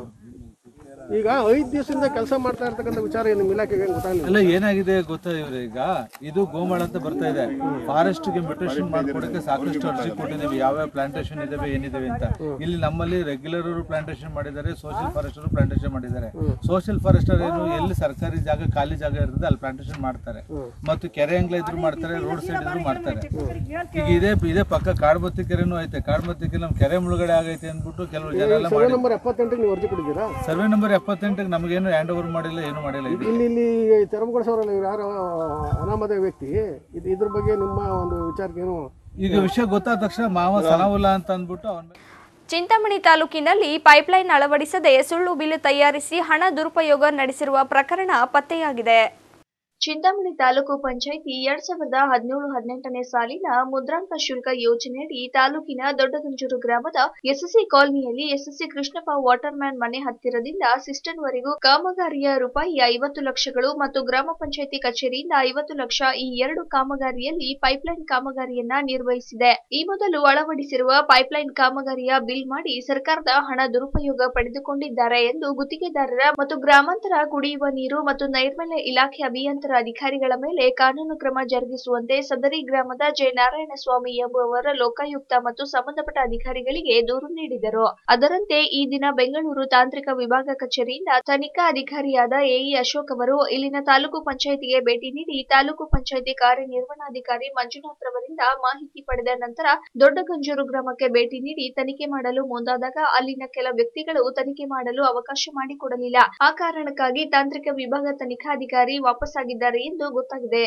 ಈಗ ಐದು ದಿವಸದಿಂದ ಕೆಲಸ ಮಾಡ್ತಾ ಇರ್ತಕ್ಕಂಥ ವಿಚಾರ ಏನು ನಿಮ್ಮ ಇಲಾಖೆಗೆ ಹೆಂಗ್ ಗೊತ್ತಾಗಲಿಲ್ಲ ಎಲ್ಲ ಏನಾಗಿದೆ ಗೊತ್ತಾ ಇವ್ರೆ ಈಗ ಇದು ಗೋಮಾಳ ಅಂತ ಬರ್ತಾ ಇದೆ ಫಾರೆಸ್ಟ್ ಗೆ ಮೆಟ್ರೇಷನ್ ಮಾಡ್ಕೊಡಕ್ಕೆ ಸಾಕಷ್ಟು ಅರ್ಜಿ ಕೊಟ್ಟಿದ್ದೀವಿ ಯಾವ್ಯಾವ ಪ್ಲಾಂಟೇಶನ್ ಇದಾವೆ ಏನಿದಾವೆ ಅಂತ ಇಲ್ಲಿ ನಮ್ಮಲ್ಲಿ ರೆಗ್ಯುಲರ್ ಪ್ಲಾಂಟೇಶನ್ ಮಾಡಿದ್ದಾರೆ ಸೋಷಿಯಲ್ ಫಾರೆಸ್ಟರ್ ಪ್ಲಾಂಟೇಶನ್ ಮಾಡಿದ್ದಾರೆ ಸೋಷಿಯಲ್ ಫಾರೆಸ್ಟರ್ ಏನು ಎಲ್ಲಿ ಸರ್ಕಾರಿ ಜಾಗ ಖಾಲಿ ಜಾಗ ಇರ್ತದೆ ಅಲ್ಲಿ ಪ್ಲಾಂಟೇಶನ್ ಮಾಡ್ತಾರೆ ಮತ್ತು ಕೆರೆ ಅಂಗ್ಲ ಇದ್ರು ಮಾಡ್ತಾರೆ ರೋಡ್ ಸೈಡ್ ಇದ್ರು ಮಾಡ್ತಾರೆ ಈಗ ಇದೇ ಇದೇ ಪಕ್ಕ ಕಾಡ್ಬತ್ತಿ ಕೆರೆನೂ ಐತೆ ಕಾಡ್ಬತ್ತಿ ಕೆರೆ ನಮ್ಮ ಕೆರೆ ಮುಳುಗಡೆ ಆಗೈತೆ ಅಂದ್ಬಿಟ್ಟು ಕೆಲವು ಜನ ಎಲ್ಲ ಸರ್ವೆ ಮಾಡಿ ನಂಬರ್ ಎಪ್ಪತ್ತೆಂಟಕ್ಕೆ ನೀವು ಅರ್ಜಿ ಕೊಟ್ಟಿದ್ದೀರಾ ಸರ್ವೆ ನಂಬರ್ ಎಪ್ಪತ್ತೆಂಟಕ್ಕೆ ನಮಗೇನು ಹ್ಯಾಂಡ್ ಓವರ್ ಮಾಡಿಲ್ಲ ಏನು ಮಾಡಿಲ್ಲ ಇದು ಇಲ್ಲಿ ಇಲ್ಲಿ ತೆರವುಗೊಳಿಸೋರಲ್ಲ ಇವ್ರು ಯಾರು ಅನಾಮಧ ವ್ಯಕ್ತಿ ಇದು ಇದ್ರ ಬಗ್ಗೆ ನಿಮ್ಮ ಒಂದು ವಿಚಾರಕ್ಕೆ ಏನು ಈಗ ವಿಷಯ ಗೊತ್ತಾದ ತಕ್ಷಣ ಮಾವ ಸನಾವುಲ್ಲ ಅಂತ ಅಂದ್ಬಿಟ್ಟು ಅವನ ಚಿಂತಾಮಣಿ ತಾಲೂಕಿನಲ್ಲಿ ಪೈಪ್ಲೈನ್ ಅಳವಡಿಸದೆ ಸುಳ್ಳು ಬಿಲ್ ತಯಾರಿಸಿ ಹಣ ದುರುಪಯೋಗ ನಡೆಸಿರುವ ಪ್ರಕರಣ ಪತ್ತೆಯಾಗಿದೆ ಚಿಂತಾಮಣಿ ತಾಲೂಕು ಪಂಚಾಯಿತಿ ಎರಡ್ ಸಾವಿರದ ಹದಿನೇಳು ಹದಿನೆಂಟನೇ ಸಾಲಿನ ಮುದ್ರಾಂಕ ಶುಲ್ಕ ಯೋಜನೆಯಡಿ ತಾಲೂಕಿನ ದೊಡ್ಡಗಂಜೂರು ಗ್ರಾಮದ ಎಸ್ಎಸ್ಸಿ ಕಾಲನಿಯಲ್ಲಿ ಎಸ್ಎಸ್ಸಿ ಕೃಷ್ಣಪ್ಪ ವಾಟರ್ ಮ್ಯಾನ್ ಮನೆ ಹತ್ತಿರದಿಂದ ಸಿಸ್ಟನ್ ವರೆಗೂ ಕಾಮಗಾರಿಯ ರೂಪಾಯಿ ಐವತ್ತು ಲಕ್ಷಗಳು ಮತ್ತು ಗ್ರಾಮ ಪಂಚಾಯಿತಿ ಕಚೇರಿಯಿಂದ ಐವತ್ತು ಲಕ್ಷ ಈ ಎರಡು ಕಾಮಗಾರಿಯಲ್ಲಿ ಪೈಪ್ಲೈನ್ ಕಾಮಗಾರಿಯನ್ನ ನಿರ್ವಹಿಸಿದೆ ಈ ಮೊದಲು ಅಳವಡಿಸಿರುವ ಪೈಪ್ಲೈನ್ ಕಾಮಗಾರಿಯ ಬಿಲ್ ಮಾಡಿ ಸರ್ಕಾರದ ಹಣ ದುರುಪಯೋಗ ಪಡೆದುಕೊಂಡಿದ್ದಾರೆ ಎಂದು ಗುತ್ತಿಗೆದಾರರ ಮತ್ತು ಗ್ರಾಮಾಂತರ ಕುಡಿಯುವ ನೀರು ಮತ್ತು ನೈರ್ಮಲ್ಯ ಇಲಾಖೆ ಅಭಿಯಂತರ ಅಧಿಕಾರಿಗಳ ಮೇಲೆ ಕಾನೂನು ಕ್ರಮ ಜರುಗಿಸುವಂತೆ ಸದರಿ ಗ್ರಾಮದ ಜಯನಾರಾಯಣ ಸ್ವಾಮಿ ಎಂಬುವರ ಲೋಕಾಯುಕ್ತ ಮತ್ತು ಸಂಬಂಧಪಟ್ಟ ಅಧಿಕಾರಿಗಳಿಗೆ ದೂರು ನೀಡಿದರು ಅದರಂತೆ ಈ ದಿನ ಬೆಂಗಳೂರು ತಾಂತ್ರಿಕ ವಿಭಾಗ ಕಚೇರಿಯಿಂದ ತನಿಖಾ ಅಧಿಕಾರಿಯಾದ ಎಇ ಅಶೋಕ್ ಅವರು ಇಲ್ಲಿನ ತಾಲೂಕು ಪಂಚಾಯಿತಿಗೆ ಭೇಟಿ ನೀಡಿ ತಾಲೂಕು ಪಂಚಾಯಿತಿ ಕಾರ್ಯನಿರ್ವಹಣಾಧಿಕಾರಿ ಮಂಜುನಾಥ್ ರವರಿಂದ ಮಾಹಿತಿ ಪಡೆದ ನಂತರ ದೊಡ್ಡಗಂಜೂರು ಗ್ರಾಮಕ್ಕೆ ಭೇಟಿ ನೀಡಿ ತನಿಖೆ ಮಾಡಲು ಮುಂದಾದಾಗ ಅಲ್ಲಿನ ಕೆಲ ವ್ಯಕ್ತಿಗಳು ತನಿಖೆ ಮಾಡಲು ಅವಕಾಶ ಮಾಡಿಕೊಡಲಿಲ್ಲ ಆ ಕಾರಣಕ್ಕಾಗಿ ತಾಂತ್ರಿಕ ವಿಭಾಗ ತನಿಖಾಧಿಕಾರಿ ವಾಪಸ್ಸಾಗಿದ್ದಾರೆ ಎಂದು ಗೊತ್ತಾಗಿದೆ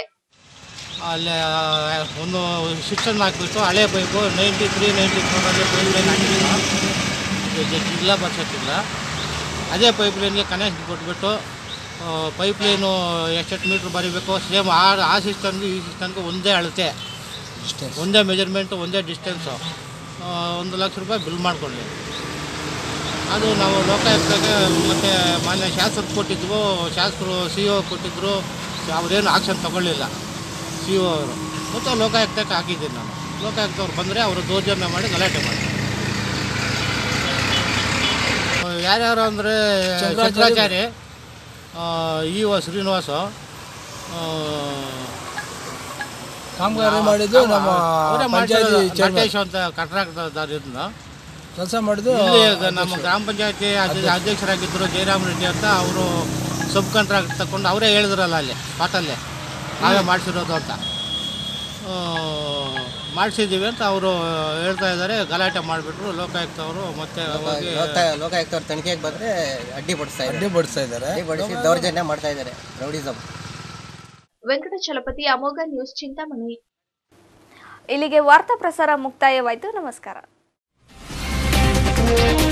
ಅಲ್ಲಿ ಒಂದು ಸಿಸ್ಟಮ್ ಹಾಕ್ಬಿಟ್ಟು ಹಳೆ ಪೈಪು ನೈಂಟಿ ತ್ರೀ ನೈಂಟಿ ಫೋರಲ್ಲಿ ಪೈಪ್ ಲೈನ್ ಹಾಕಿದ್ರು ಇದು ಜಿಲ್ಲಾ ಪರಿಷತ್ ಇಲ್ಲ ಅದೇ ಪೈಪ್ ಲೈನ್ಗೆ ಕನೆಕ್ಷನ್ ಕೊಟ್ಬಿಟ್ಟು ಪೈಪ್ ಲೈನು ಎಷ್ಟೆಷ್ಟು ಮೀಟ್ರ್ ಬರೀಬೇಕು ಸೇಮ್ ಆ ಆ ಸಿಸ್ಟಮ್ಗೆ ಈ ಸಿಸ್ಟಮ್ಗೆ ಒಂದೇ ಅಳತೆ ಒಂದೇ ಮೆಜರ್ಮೆಂಟು ಒಂದೇ ಡಿಸ್ಟೆನ್ಸು ಒಂದು ಲಕ್ಷ ರೂಪಾಯಿ ಬಿಲ್ ಮಾಡಿಕೊಳ್ಳಿ ಅದು ನಾವು ಲೋಕಾಯುಕ್ತಕ್ಕೆ ಮತ್ತು ಮಾನ್ಯ ಶಾಸಕರು ಕೊಟ್ಟಿದ್ವು ಶಾಸಕರು ಸಿ ಒ ಕೊಟ್ಟಿದ್ದರು ಅವರೇನು ಆಕ್ಷನ್ ತಗೊಳ್ಳಿಲ್ಲ ಸಿ ಒ ಅವರು ಮತ್ತು ಲೋಕಾಯುಕ್ತಕ್ಕೆ ಹಾಕಿದ್ದೀನಿ ನಾನು ಲೋಕಾಯುಕ್ತವ್ರು ಬಂದರೆ ಅವರು ದೌರ್ಜನ್ಯ ಮಾಡಿ ಗಲಾಟೆ ಮಾಡಿ ಯಾರ್ಯಾರು ಅಂದರೆ ಶಂಕರಾಚಾರ್ಯ ಇ ಒ ಶ್ರೀನಿವಾಸ ಕಾಮಗಾರಿ ಮಾಡಿದ್ದು ನಮ್ಮ ಪಂಚಾಯತಿ chairman. ನಟೇಶ್ ಅಂತ ಕಾಂಟ್ರಾಕ್ಟರ್ದಾರಿಂದ ಕೆಲಸ ಮಾಡಿದ್ದು ಇಲ್ಲಿ ಈಗ ನಮ್ಮ ಗ್ರಾಮ ಪಂಚಾಯತಿ ಅಧ್ಯಕ್ಷರಾಗಿದ್ದರು ಜಯರಾಮ್ ರೆಡ್ಡಿ ಅಂತ ಅವರು ಸಬ್ ಕಾಂಟ್ರಾಕ್ಟ್ ತಗೊಂಡು ಅವರೇ ಹೇಳಿದ್ರಲ್ಲ ಅಲ್ಲಿ ಪಾಟಲ್ಲೇ ನಾವೇ ಮಾಡಿಸಿರೋದು ಅಂತ ಮಾಡಿಸಿದ್ದೀವಿ ಅಂತ ಅವರು ಹೇಳ್ತಾ ಇದ್ದಾರೆ ಗಲಾಟೆ ಮಾಡಿಬಿಟ್ರು ಲೋಕಾಯುಕ್ತ ಅವರು ಮತ್ತೆ ಹೋಗಿ ಲೋಕಾಯುಕ್ತವ್ರು ತನಿಖೆಗೆ ಬಂದರೆ ಅಡ್ಡಿಪಡಿಸ್ತಾ ಇದ್ದಾರೆ ಅಡ್ಡಿಪಡಿಸ್ತಾ ಇದ್ದಾರೆ ಅಡ್ಡಿಪಡಿಸಿ ದೌರ್ಜನ್ಯ ಮಾಡ್ತಾ ಇದ್ದಾರೆ ರೌಡಿಸಮ್ ವೆಂಕಟಚಲಪತಿ ಅಮೋಘ ನ್ಯೂಸ್ ಚಿಂತಾಮಣಿ ಇಲ್ಲಿಗೆ ವಾರ್ತಾ ಪ್ರಸಾರ ಮುಕ್ತಾಯವಾಯಿತು ನಮಸ್ಕಾರ